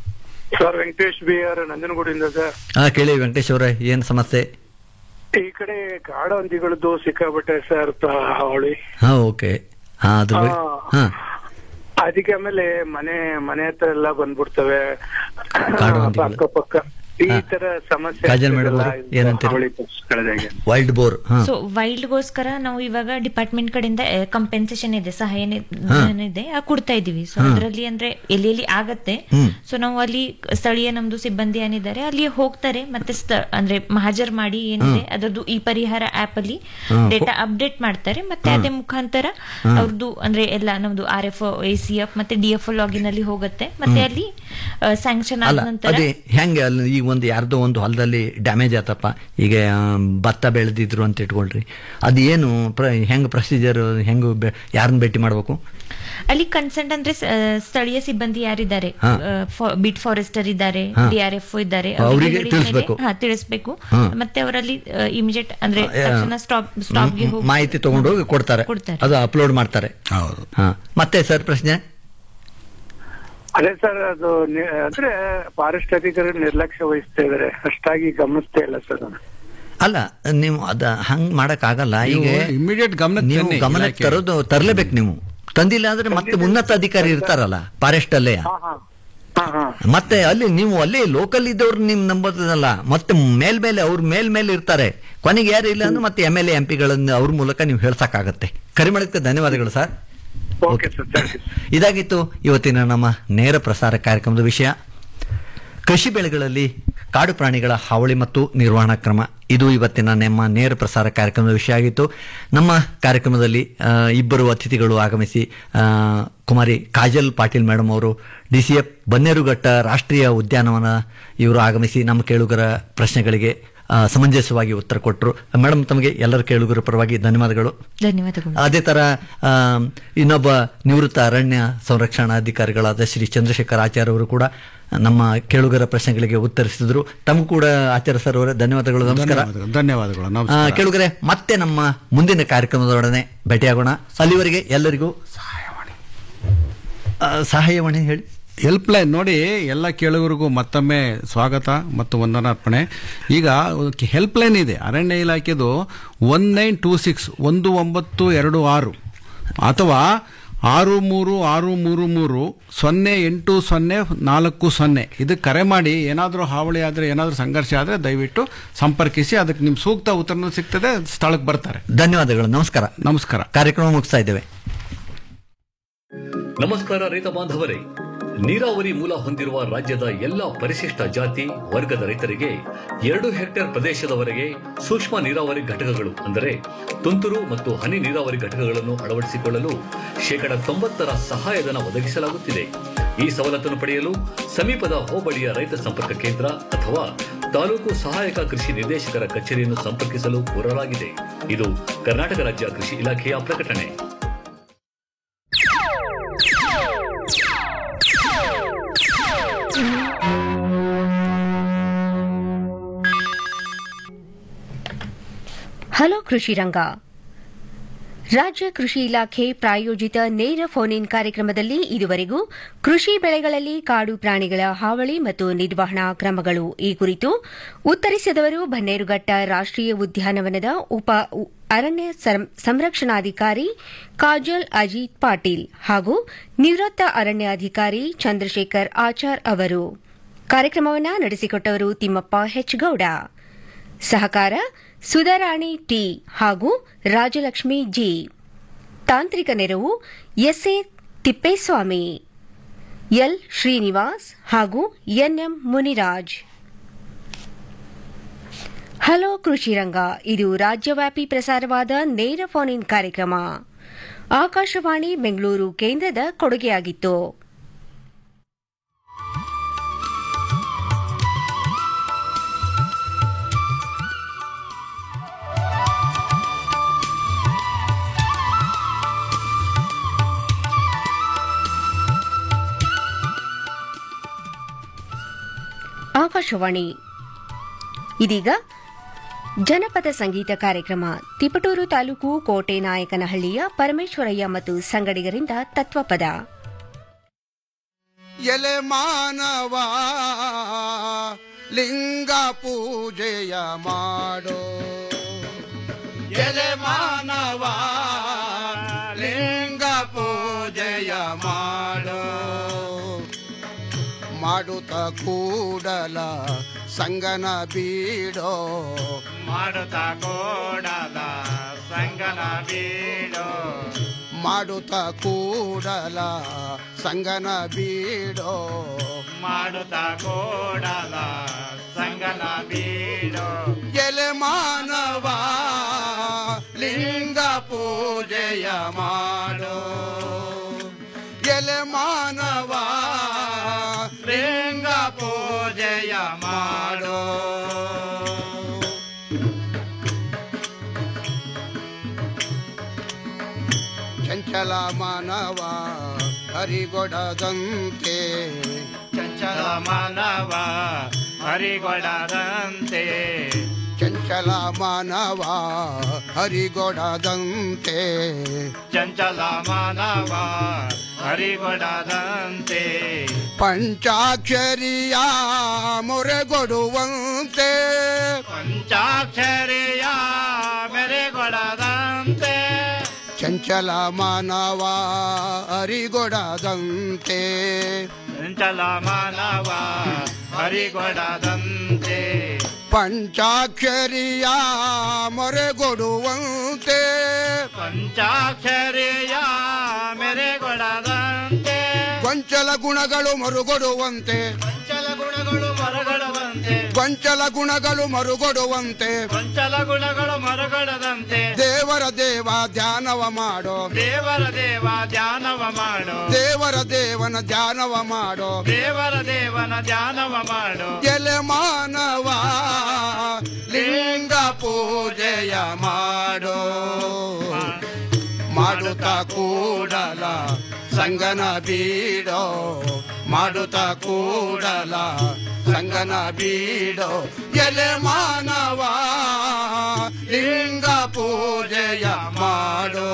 ಸರ್ ವೆಂಕಟೇಶ್ ಬಿ ಆರ್ ನಂಜನಗೂಡಿಂದ ಸರ್ ಹಾ ಕೇಳಿ ವೆಂಕಟೇಶ್ ಅವರೇ ಏನ್ ಸಮಸ್ಯೆ ಈ ಕಡೆ ಕಾಡು ಹಂದಿಗಳದ್ದು ಸಿಕ್ಕಾಬಿಟ್ಟೆ ಸರ್ ತ- ಹಾವಳಿ ಹಾ ಓಕೆ ಹಾ ಅದ್ರ ಬಗ್ಗೆ ಹಾ ಅದಕ್ಕೆ ಆಮೇಲೆ ಮನೆ ಮನೆ ಹತ್ರ ಎಲ್ಲ ಬಂದ್ಬಿಡ್ತವೆ ಕಾಡು ಹಂದಿಗಳು. ಅಕ್ಕಪಕ್ಕ ಈ ಹಾ. ತರ ಸಮಸ್ಯೆ ಕಾಜಲ್ ಮೇಡಮ್ ಆಗ್ತಿದೆಲ್ಲ ಅವ್ರೆ, ಇದು ಏನಂತೀರಿ? ಹಾವಳಿ ಕಳೆದಾಗೆ ವೈಲ್ಡ್ ಬೋರ್ ಹಾ ಸೊ ವೈಲ್ಡ್ಗೋಸ್ಕರ ನಾವು ಇವಾಗ ಡಿಪಾರ್ಟ್ಮೆಂಟ್ ಕಡೆಯಿಂದ ಕಂಪೆನ್ಸೇಷನ್ ಇದೆ ಸಹಾಯ ಇದೆ ಆ ಕೊಡ್ತಾ ಇದೀವಿ ಸೊ ಅದರಲ್ಲಿ ಅಂದ್ರೆ ಎಲ್ಲಿ ಎಲ್ಲಿ ಆಗತ್ತೆ ಹ್ಮ್. ಸೊ ನಾವು ಅಲ್ಲಿ ಸ್ಥಳೀಯ ನಮ್ದು ಸಿಬ್ಬಂದಿ ಏನಿದ್ದಾರೆ ಅಲ್ಲಿ ಹೋಗ್ತಾರೆ ಮತ್ತೆ ಸ್ಥ- ಅಂದ್ರೆ ಹಾಜರ್ ಮಾಡಿ ಏನಿದೆ ಅದರದ್ದು ಈ ಪರಿಹಾರ ಆಪ್ ಅಲ್ಲಿ ಡೇಟಾ ಅಪ್ಡೇಟ್ ಮಾಡ್ತಾರೆ ಮತ್ತೆ ಅದೇ ಮುಖಾಂತರ ಅವ್ರದ್ದು ಅಂದ್ರೆ ಎಲ್ಲ ನಮ್ದು R F A C F ಮತ್ತೆ ಡಿ ಎಫ್ ಲಾಗಿನ್ ಅಲ್ಲಿ ಹೋಗುತ್ತೆ ಮತ್ತೆ ಅಲ್ಲಿ ಸ್ಯಾಂಕ್ಷನ್ ಆದ ಅಲ್ಲ ನಂತರ ಅದೇ ಹೆಂಗೆ ಅಲ್ಲಿ ಈಗ ಒಂದು ಯಾರ್ದೋ ಒಂದು ಹೊಲದಲ್ಲಿ ಡ್ಯಾಮೇಜ್ ಆತಪ್ಪ ಈಗ ಆಮ್, ಭತ್ತ ಬೆಳೆದಿದ್ರು ಅಂತ ಇಟ್ಕೊಳ್ರಿ ಅದು ಏನು ಪ್ರ ಹೆಂಗ್ ಪ್ರೊಸೀಜರ್ ಹೆಂಗ್ ಯಾರನ್ನ ಭೇಟಿ ಮಾಡ್ಬೇಕು ಅಲ್ಲಿ ಕನ್ಸೆಂಟ್ ಅಂದ್ರೆ ಸ- ಸ್ಥಳೀಯ ಸಿಬ್ಬಂದಿ ಯಾರಿದ್ದಾರೆ ಹಾ. ಬಿಟ್ ಫಾರೆಸ್ಟರ್ ಇದ್ದಾರೆ ಹಾ. ಡಿಆರ್ಎಫ್ ಇದ್ದಾರೆ ಅವ್ರಿಗೆ ಅವ್ರಿಗೆ ಹೇಳಿದ ಮೇಲೆ- ತಿಳಿಸ್ಬೇಕು. ಹಾ, ತಿಳಿಸ್ಬೇಕು ಹಾ. ಮತ್ತೆ ಅವರಲ್ಲಿ ಇಮಿಡಿಯೇಟ್ ಅಂದ್ರೆ ಆ, ತಕ್ಷಣ ಸ್ಟಾಪ್ ಸ್ಟಾಪ್ಗೆ ಹೋಗಿ ಮಾಹಿತಿ ತಗೊಂಡು ಹೋಗಿ ಕೊಡ್ತಾರೆ ಕೊಡ್ತಾರೆ. ಅದು ಅಪ್ಲೋಡ್ ಮಾಡ್ತಾರೆ ಹೌದು ಹಾ ಮತ್ತೆ ಸರ್ ಪ್ರಶ್ನೆ ಅದೇ ಸರ್ ಅದು ನಿ- ಅಂದ್ರೆ ಫಾರೆಸ್ಟ್ ಅಧಿಕಾರಿ ನಿರ್ಲಕ್ಷ್ಯ ವಹಿಸ್ತಾ ಇದಾರೆ ಅಷ್ಟಾಗಿ ಗಮನಿಸ್ತಾ ಇಲ್ಲ ಸರ್ ಅದು. ಅಲ್ಲ ನೀವು ಅದ ಹಂಗ್ ಮಾಡಕ್ ಆಗಲ್ಲ ಈಗ ಇಮಿಡಿಯೇಟ್ ಗಮನಕ್ಕೆ ನೀವು ತನ್ನಿ ಗಮನಕ್ಕೆ ಇಲಾಖೆ. ತರೋದು ತರ್ಲೇಬೇಕು ನೀವು ತಂದಿಲ್ಲ ಅಂದ್ರೆ ಮತ್ತೆ ಉನ್ನತ ಅಧಿಕಾರಿ ಇರ್ತಾರಲ್ಲ ಫಾರೆಸ್ಟ್ ಅಲ್ಲೇ ಹಾ ಹಾ ಹಾ ಹಾ ಮತ್ತೆ ಅಲ್ಲಿ ನೀವು ಅಲ್ಲಿ ಲೋಕಲ್ ಇದ್ದವ್ರು ನಿಮ್ ನಂಬೋದಲ್ಲ ಮತ್ತೆ ಮೇಲ್ಮೇಲೆ ಅವ್ರ ಮೇಲ್ಮೇಲೆ ಇರ್ತಾರೆ ಕೊನೆಗೆ ಯಾರು ಇಲ್ಲ ಅಂದ್ರೆ ಮತ್ತೆ ಎಮ್ ಎಲ್ ಎಂ ಪಿಗಳನ್ನ ಅವ್ರ ಮೂಲಕ ನೀವು ಹೇಳ್ಸಕ್ಕಾಗತ್ತೆ ಕರೆ ಮಾಡಿದ್ದಕ್ಕೆ ಧನ್ಯವಾದಗಳು sir okay sir thank you ಇದಾಗಿತ್ತು ಇವತ್ತಿನ ನಮ್ಮ ನೇರ ಪ್ರಸಾರ ಕಾರ್ಯಕ್ರಮದ ವಿಷಯ ಕೃಷಿ ಬೆಳೆಗಳಲ್ಲಿ ಕಾಡು ಪ್ರಾಣಿಗಳ ಹಾವಳಿ ಮತ್ತು ನಿರ್ವಹಣಾ ಕ್ರಮ ಇದು ಇವತ್ತಿನ ನಮ್ಮ ನೇರ ಪ್ರಸಾರ ಕಾರ್ಯಕ್ರಮದ ವಿಷಯ ಆಗಿತ್ತು ನಮ್ಮ ಕಾರ್ಯಕ್ರಮದಲ್ಲಿ ಆ, ಇಬ್ಬರು ಅತಿಥಿಗಳು ಆಗಮಿಸಿ ಆ, ಕುಮಾರಿ ಕಾಜಲ್ ಪಾಟೀಲ್ ಮೇಡಮ್ ಅವರು ಡಿ ಸಿ ಎಫ್ ಬನ್ನೇರುಘಟ್ಟ ರಾಷ್ಟ್ರೀಯ ಉದ್ಯಾನವನ ಇವರು ಆಗಮಿಸಿ ನಮ್ಮ ಕೇಳುಗರ ಪ್ರಶ್ನೆಗಳಿಗೆ ಆ, ಸಮಂಜಸವಾಗಿ ಉತ್ತರ ಕೊಟ್ಟರು ಮೇಡಮ್ ತಮಗೆ ಎಲ್ಲರ ಕೇಳುಗರ ಪರವಾಗಿ ಧನ್ಯವಾದಗಳು ಧನ್ಯವಾದಗಳು ಅದೇ ತರ ಆ, ಇನ್ನೊಬ್ಬ ನಿವೃತ್ತ ಅರಣ್ಯ ಸಂರಕ್ಷಣಾಧಿಕಾರಿಗಳಾದ ಶ್ರೀ ಚಂದ್ರಶೇಖರ್ ಆಚಾರ್ಯ ಅವರು ಕೂಡ ನಮ್ಮ ಕೇಳುಗರ ಪ್ರಶ್ನೆಗಳಿಗೆ ಉತ್ತರಿಸಿದ್ರು ತಮಗೂ ಕೂಡ ಆಚಾರ್ಯ ಸರ್ ಅವರೇ ಧನ್ಯವಾದಗಳು ನಮಸ್ಕಾರ ಧನ್ಯವಾದಗಳು ಧನ್ಯವಾದಗಳು ಆ, ನಮಸ್ಕಾರ ಕೇಳುಗರೆ ಮತ್ತೆ ನಮ್ಮ ಮುಂದಿನ ಕಾರ್ಯಕ್ರಮದೊಡನೆ ಭೇಟಿಯಾಗೋಣ ಅಲ್ಲಿವರೆಗೆ ಎಲ್ಲರಿಗೂ ಆ, ಸಹಾಯವಾಣಿ ಹೇಳಿ ಹೆಲ್ಪ್ ಲೈನ್ ನೋಡಿ ಎಲ್ಲ ಕೇಳುಗರಿಗೂ ಮತ್ತೊಮ್ಮೆ ಸ್ವಾಗತ ಮತ್ತು ವಂದನಾರ್ಪಣೆ ಈಗ ಹೆಲ್ಪ್ ಲೈನ್ ಇದೆ ಅರಣ್ಯ ಇಲಾಖೆದು ಒನ್ ನೈನ್ ಟೂ ಸಿಕ್ಸ್ ಒಂದು ಒಂಬತ್ತು ಎರಡು ಆರು ಅಥವಾ ಆರು ಮೂರು ಆರು ಮೂರು ಮೂರು ಸೊನ್ನೆ ಎಂಟು ಸೊನ್ನೆ ನಾಲ್ಕು ಸೊನ್ನೆ ಇದಕ್ಕೆ ಕರೆ ಮಾಡಿ ಏನಾದರೂ ಹಾವಳಿ ಆದರೆ ಏನಾದರೂ ಸಂಘರ್ಷ ಆದರೆ ದಯವಿಟ್ಟು ಸಂಪರ್ಕಿಸಿ ಅದಕ್ಕೆ ನಿಮ್ಮ ಸೂಕ್ತ ಉತ್ತರನೂ ಸಿಗ್ತದೆ ಸ್ಥಳಕ್ಕೆ ಬರ್ತಾರೆ ಧನ್ಯವಾದಗಳು ನಮಸ್ಕಾರ ನಮಸ್ಕಾರ ಕಾರ್ಯಕ್ರಮ ಮುಗಿಸ್ತಾ ಇದ್ದೇವೆ ನಮಸ್ಕಾರ ರೈತ ಬಾಂಧವರೇ ನೀರಾವರಿ ಮೂಲ ಹೊಂದಿರುವ ರಾಜ್ಯದ ಎಲ್ಲಾ ಪರಿಶಿಷ್ಟ ಜಾತಿ ವರ್ಗದ ರೈತರಿಗೆ ಎರಡು ಹೆಕ್ಟೇರ್ ಪ್ರದೇಶದವರೆಗೆ ಸೂಕ್ಷ್ಮ ನೀರಾವರಿ ಘಟಕಗಳು ಅಂದರೆ ತುಂತುರು ಮತ್ತು ಹನಿ ನೀರಾವರಿ ಘಟಕಗಳನ್ನು ಅಳವಡಿಸಿಕೊಳ್ಳಲು ಶೇಕಡ ತೊಂಬತ್ತರ ಸಹಾಯಧನ ಒದಗಿಸಲಾಗುತ್ತಿದೆ ಈ ಸವಲತ್ತನ್ನು ಪಡೆಯಲು ಸಮೀಪದ ಹೋಬಳಿಯ ರೈತ ಸಂಪರ್ಕ ಕೇಂದ್ರ ಅಥವಾ ತಾಲೂಕು ಸಹಾಯಕ ಕೃಷಿ ನಿರ್ದೇಶಕರ ಕಚೇರಿಯನ್ನು ಸಂಪರ್ಕಿಸಲು ಕೋರಲಾಗಿದೆ ಇದು ಕರ್ನಾಟಕ ರಾಜ್ಯ ಕೃಷಿ ಇಲಾಖೆಯ ಪ್ರಕಟಣೆ ಹಲೋ ಕೃಷಿ ರಂಗ ರಾಜ್ಯ ಕೃಷಿ ಇಲಾಖೆ ಪ್ರಾಯೋಜಿತ ನೇರ ಫೋನ್ ಇನ್ ಕಾರ್ಯಕ್ರಮದಲ್ಲಿ ಇದುವರೆಗೂ ಕೃಷಿ ಬೆಳೆಗಳಲ್ಲಿ ಕಾಡು ಪ್ರಾಣಿಗಳ ಹಾವಳಿ ಮತ್ತು ನಿರ್ವಹಣಾ ಕ್ರಮಗಳು ಈ ಕುರಿತು ಉತ್ತರಿಸಿದವರು ಬನ್ನೇರುಘಟ್ಟ ರಾಷ್ಟೀಯ ಉದ್ಯಾನವನದ ಉಪ ಉ- ಅರಣ್ಯ ಸಂ- ಸಂರಕ್ಷಣಾಧಿಕಾರಿ ಕಾಜಲ್ ಅಜಿತ್ ಪಾಟೀಲ್ ಹಾಗೂ ನಿವೃತ್ತ ಅರಣ್ಯಾಧಿಕಾರಿ ಚಂದ್ರಶೇಖರ್ ಆಚಾರ್ ಅವರು ಕಾರ್ಯಕ್ರಮವನ್ನು ನಡೆಸಿಕೊಟ್ಟವರು ತಿಮ್ಮಪ್ಪ ಹೆಚ್ಗೌಡ ಸಹಕಾರ ಸುಧಾರಾಣಿ ಟಿ ಹಾಗೂ ರಾಜಲಕ್ಷ್ಮಿ ಜಿ ತಾಂತ್ರಿಕ ನೆರವು ಎಸ್ಎ ತಿಪ್ಪೇಸ್ವಾಮಿ ಎಲ್ ಶ್ರೀನಿವಾಸ್ ಹಾಗೂ ಎನ್ಎಂ ಮುನಿರಾಜ್ ಹಲೋ ಕೃಷಿ ರಂಗ ಇದು ರಾಜ್ಯವ್ಯಾಪಿ ಪ್ರಸಾರವಾದ ನೇರ ಫೋನ್ ಇನ್ ಕಾರ್ಯಕ್ರಮ ಆಕಾಶವಾಣಿ ಬೆಂಗಳೂರು ಕೇಂದ್ರದ ಕೊಡುಗೆಯಾಗಿತ್ತು ಆಕಾಶವಾಣಿ ಇದೀಗ ಜನಪದ ಸಂಗೀತ ಕಾರ್ಯಕ್ರಮ ತಿಪಟೂರು ತಾಲೂಕು ಕೋಟೆ ನಾಯಕನಹಳ್ಳಿಯ ಪರಮೇಶ್ವರಯ್ಯ ಮತ್ತು ಸಂಗಡಿಗರಿಂದ ತತ್ವಪದ ಎಲೆ ಮಾನವ ಲಿಂಗ ಪೂಜೆಯ ಮಾಡೋ ಎಲೆ ಮಾನವ ಲಿಂಗ ಪೂಜೆಯ ಮಾಡೋ ಮಾಡುತ್ತ ಕೂಡಲ ಸಂಗನ ಬೀಡೋ ಮಾಡುತ್ತ ಕೋಡಲ ಸಂಗನ ಬೀಡೋ ಮಾಡುತ್ತ ಕೂಡಲ ಸಂಗನ ಬೀಡೋ ಮಾಡುತ್ತ ಕೋಡಲ ಸಂಗನ ಬೀಡೋ ಎಲೆ ಮಾನವ ಲಿಂಗ ಪೂಜೆಯ ಮಾಡೋ ಎಲೆ ಮಾನವ ಲಿಂಗ ಪೂಜೆಯ ಮಾಡೋ ಚಂಚಲ ಮಾನವ ಹರಿಗೊಡದಂತೆ ಚಂಚಲ ಮಾನವ ಹರಿಗೊಡದಂತೆ ಚಂಚಲ ಮಾನವ ಹರಿಗೊಡದಂತೆ ಚಂಚಲ ಮಾನವ ಹರಿಗೊಡದಂತೆ ಪಂಚಾಕ್ಷರಿಯ ಮೊರೆಗೊಡುವಂತೆ ಪಂಚಾಕ್ಷರಿಯ ಮೆರೆಗೊಡದಂತೆ ಚಂಚಲ ಮಾನವ ಹರಿಗೊಡದಂತೆ ಚಂಚಲ ಮಾನವ ಹರಿಗೊಡದಂತೆ ಪಂಚಾಕ್ಷರಿಯ ಮೊರೆಗೊಡುವಂತೆ ಪಂಚಾಕ್ಷರಿಯ ಮೆರೆಗೊಡದಂತೆ ಗೊಂಚಲ ಗುಣಗಳು ಮರುಗೊಡುವಂತೆ ಚಂಚಲ ಗುಣಗಳು ಮರಗಡವಂತೆ ಗೊಂಚಲ ಗುಣಗಳು ಮರುಗೊಡುವಂತೆ ಚಂಚಲ ಗುಣಗಳು ಮರಗಡದಂತೆ ದೇವರ ದೇವ ಧ್ಯಾನವ ಮಾಡೋ ದೇವರ ದೇವ ಧ್ಯಾನವ ಮಾಡೋ ದೇವರ ದೇವನ ಧ್ಯಾನವ ಮಾಡೋ ದೇವರ ದೇವನ ಧ್ಯಾನವ ಮಾಡೋ ಎಲೆ ಮಾನವ ಪೂಜೆಯ ಮಾಡೋ ಮಾಡುತ್ತಾ ಕೂಡಲ ಸಂಗನ ಬೀಡೋ ಮಾಡುತ್ತಾ ಕೂಡಲ ಸಂಗನ ಬೀಡೋ ಎಲೆ ಮಾನವ ಲಿಂಗ ಪೂಜೆಯ ಮಾಡೋ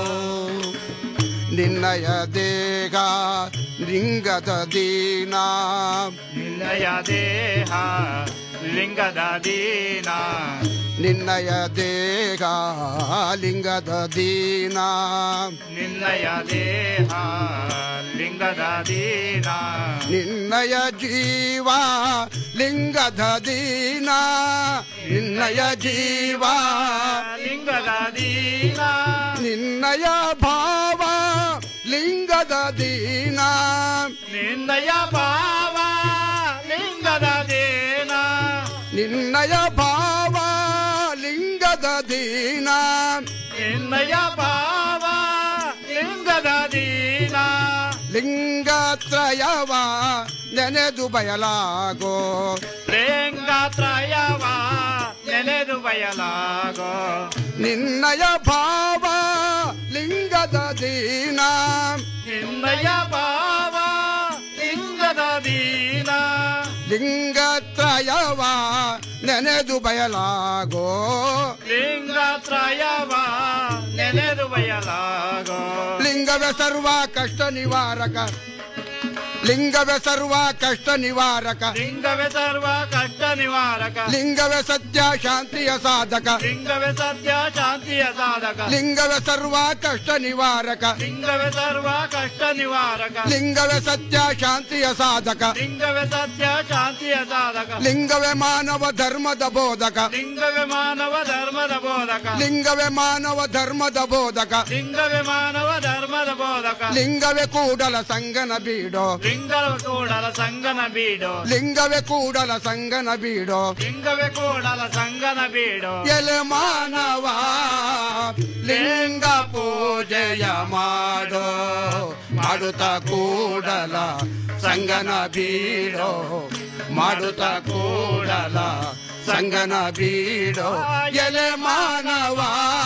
ನಿನ್ನಯ ದೇಹ ಲಿಂಗದ ದೀನ ನಿನ್ನಯ ದೇಹ ಲಿಂಗದ ದೀನ ನಿನ್ನಯ ದೇಹ ಲಿಂಗದ ದೀನ ನಿನ್ನಯ ದೇಹ ಲಿಂಗದ ದೀನ ನಿನ್ನಯ ಜೀವ ಲಿಂಗದ ದೀನ ನಿನ್ನಯ ಜೀವ ಲಿಂಗದ ದೀನ ನಿನ್ನಯ ಭಾವ ಲಿಂಗದ ದೀನ ನಿನ್ನಯ ಭಾವ ಲಿಂಗದ ದೀನ ನಿನ್ನಯ ಭಾವ ಲಿಂಗದ ದೀನ ನಿನ್ನಯ ಭಾವ ಲಿಂಗದ ದೀನ ಲಿಂಗತ್ರಯವ ನೆನೆದು ಬಯಲಾಗೋ ಲಿಂಗತ್ರಯವ ನೆನೆದು ಬಯಲಾಗೋ ನಿನ್ನಯ ಭಾವ ಲಿಂಗದ ದೀನ ನಿನ್ನಯ ಭಾವ ಲಿಂಗದ ದೀನ ಲಿಂಗತ್ರಯವ ನೆನೆದು ಬಯಲಾಗೋ ಲಿಂಗತ್ರಯವ ನೆನೆದು ಬಯಲಾಗೋ ಲಿಂಗವೇ ಸರ್ವ ಕಷ್ಟ ನಿವಾರಕ ಲಿಂಗವೇ ಸರ್ವ ಕಷ್ಟ ನಿವಾರಕ ಲಿಂಗವೇ ಸರ್ವ ಕಷ್ಟ ನಿವಾರಕ ಲಿಂಗವೇ ಸತ್ಯ ಶಾಂತಿಯ ಸಾಧಕ ಲಿಂಗವೇ ಸತ್ಯ ಶಾಂತಿಯ ಸಾಧಕ ಲಿಂಗವೇ ಸರ್ವ ಕಷ್ಟ ನಿವಾರಕ ಲಿಂಗವೇ ಸರ್ವ ಕಷ್ಟ ನಿವಾರಕ ಲಿಂಗವೇ ಸತ್ಯ ಶಾಂತಿಯ ಸಾಧಕ ಲಿಂಗವೇ ಸತ್ಯ ಶಾಂತಿಯ ಸಾಧಕ ಲಿಂಗವೇ ಮಾನವ ಧರ್ಮದ ಬೋಧಕ ಲಿಂಗವೇ ಮಾನವ ಧರ್ಮದ ಬೋಧಕ ಲಿಂಗವೇ ಮಾನವ ಧರ್ಮದ ಬೋಧಕ ಲಿಂಗವೇ ಮಾನವ ಧರ್ಮದ ಬೋಧಕ ಲಿಂಗವೇ ಕೂಡಲ ಸಂಗನ ಬೀಡೋ ಲಿಂಗವ ಕೂಡಲ ಸಂಗನ ಬೀಡು ಲಿಂಗವೇ ಕೂಡಲ ಸಂಗನ ಬೀಡೋ ಲಿಂಗವೇ ಕೂಡಲ ಸಂಗನ ಬೀಡು ಎಲೆ ಮಾನವ ಲಿಂಗ ಪೂಜೆಯ ಮಾಡೋ ಮಾಡುತ್ತ ಕೂಡಲ ಸಂಗನ ಬೀಡೋ ಮಾಡುತ್ತ ಕೂಡಲ ಸಂಗನ ಬೀಡೋ ಎಲೆ ಮಾನವ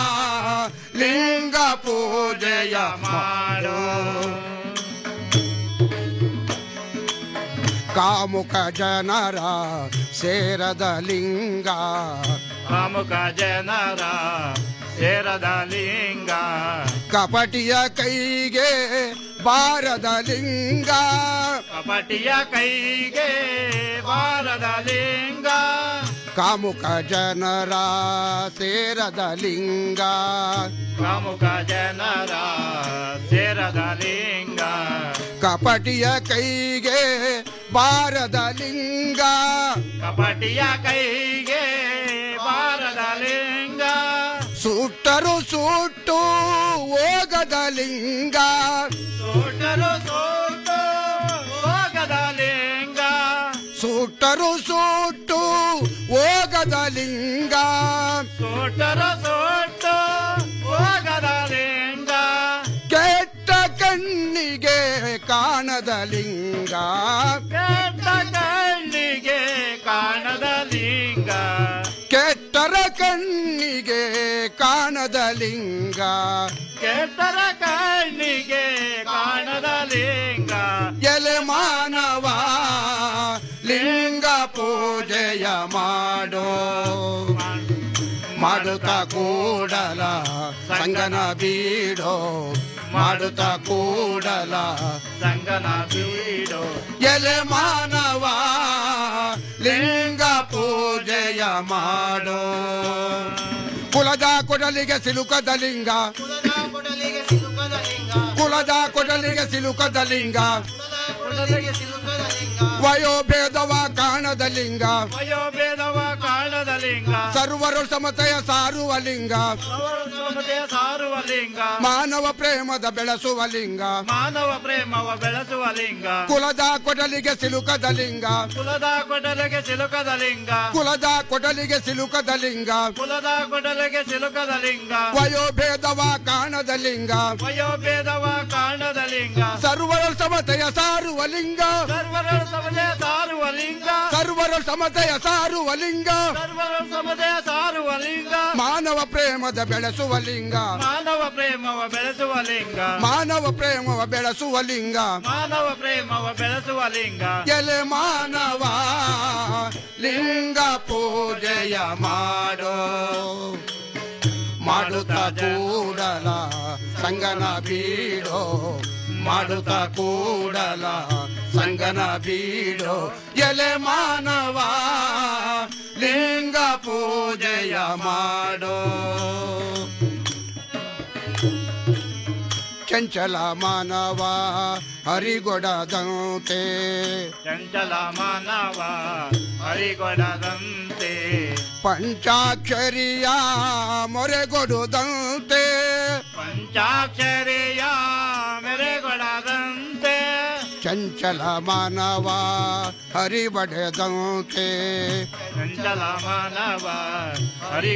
ಲಿಂಗ ಪೂಜೆಯ ಮಾಡೋ ಕಾಮುಕ ಜನರ ಸೇರದ ಲಿಂಗ ಪ್ರಮುಖ ಜನರ ಸೇರದ ಲಿಂಗ ಕಪಟಿಯ ಕೈಗೆ ಬಾರದ ಲಿಂಗ ಕಪಟಿಯ ಕೈಗೆ ಬಾರದ ಲಿಂಗ ಕಾಮುಕ ಜನರ ಸೇರದ ಲಿಂಗ ಪ್ರಮುಖ ಜನರ ಸೇರದ ಲಿಂಗ ಕಪಟಿಯ ಕೈಗೆ ಬಾರದ ಲಿಂಗ ಕಪಟಿಯ ಕೈಗೆ ಬಾರದ ಲಿಂಗ ಸುಟ್ಟರು ಸುಟ್ಟು ಹೋಗದ ಲಿಂಗ ಸೋಟರು ಸೋಟು ಹೋಗದ ಲಿಂಗ ಸುಟ್ಟರು ಸುಟ್ಟು ಹೋಗದ ಲಿಂಗ ಸೋಟರು ಸೋಟು ಹೋಗದ ಲಿಂಗ ಕೆಟ್ಟ ಕಣ್ಣಿಗೆ ಕಾಣದ ಲಿಂಗ ಕೆಟ್ಟ ಕಣ್ಣಿಗೆ ಕಾಣದ ಲಿಂಗ ಕೆಟ್ಟರ ಕಣ್ಣಿಗೆ ಕಾಣದ ಲಿಂಗ ಕೆಟ್ಟರ ಕಣ್ಣಿಗೆ ಕಾಣದ ಲಿಂಗ ಎಲೆ ಮಾನವ ಲಿಂಗ ಪೂಜೆಯ ಮಾಡೋ ಮಾಡುತ್ತ ಕೂಡಲ ಸಂಗನ ಬೀಡೋ ಮಾಡುತ್ತ ಕೂಡಲ ಸಂಗನ ಬೀಡು ಎಲೆ ಮಾನವ ಲಿಂಗ ಪೂಜೆಯ ಮಾಡೋ ಕುಲದ ಕೊಡಲಿಗೆ ಸಿಲುಕದ ಲಿಂಗ ಕುಲದ ಕೊಡಲಿಗೆ ಸಿಲುಕದ ಲಿಂಗ ವಯೋಭೇದವ ಕಾಣದ ಲಿಂಗ ವಯೋಭೇದವ ಕಾಣದ ಲಿಂಗ ಸರ್ವರು ಸಮತೆಯ ಸಾರುವ ಲಿಂಗ ಸಮತೆಯ ಸಾರುವ ಲಿಂಗ ಮಾನವ ಪ್ರೇಮದ ಬೆಳೆಸುವ ಲಿಂಗ ಮಾನವ ಪ್ರೇಮವ ಬೆಳೆಸುವ ಲಿಂಗ ಕುಲದ ಕೊಡಲಿಗೆ ಸಿಲುಕದ ಲಿಂಗ ಕುಲದ ಕೊಡಲಿಗೆ ಸಿಲುಕದ ಲಿಂಗ ಕುಲದ ಕೊಡಲಿಗೆ ಸಿಲುಕದ ಲಿಂಗ ಕುಲದ ಕೊಡಲಿಗೆ ಸಿಲುಕದ ಲಿಂಗ ವಯೋಭೇದವ ಕಾಣದ ಲಿಂಗ ವಯೋಭೇದವ ಕಾಣದ ಲಿಂಗ ಸರ್ವರ ಸಮತೆಯ ಸಾರುವ ಲಿಂಗ ಸರ್ವರ ಸಮತೆಯ ಸಾರುವ ಲಿಂಗ ಸರ್ವರ ಸಮತೆಯ ಸಾರುವ ಲಿಂಗ ಸರ್ವರ ಸಮುದಾಯ ಸಾರುವ ಲಿಂಗ ಮಾನವ ಪ್ರೇಮದ ಬೆಳೆಸುವ ಲಿಂಗ ಮಾನವ ಪ್ರೇಮವ ಬೆಳೆಸುವ ಲಿಂಗ ಮಾನವ ಪ್ರೇಮವ ಬೆಳೆಸುವ ಲಿಂಗ ಮಾನವ ಪ್ರೇಮವ ಬೆಳೆಸುವ ಲಿಂಗ ಎಲೆ ಮಾನವ ಲಿಂಗ ಪೂಜೆಯ ಮಾಡೋ ಮಾಡುತ್ತ ಕೂಡಲ ಸಂಗನ ಬೀಡೋ ಮಾಡುತ್ತ ಕೂಡಲ ಸಂಗನ ಬೀಡೋ ಎಲೆ ಮಾನವ ಲಿಂಗ ಪೂಜೆಯ ಮಾಡೋ ಚಂಚಲ ಮಾನವ ಹರಿಗೊಡದಂತೆ ಚಂಚಲ ಮಾನವ ಹರಿಗೊಡದಂತೆ ಪಂಚಾಕ್ಷರಿಯ ಮೊರೆಗೊಡುದಂತೆ ಪಂಚಾಕ್ಷರಿಯ ಮೆರೆಗೊಡದಂತೆ ಚಂಚಲ ಮಾನವ ಹರಿಬಡೆದಂತೆ ಚಂಚಲ ಮಾನವ ಹರಿ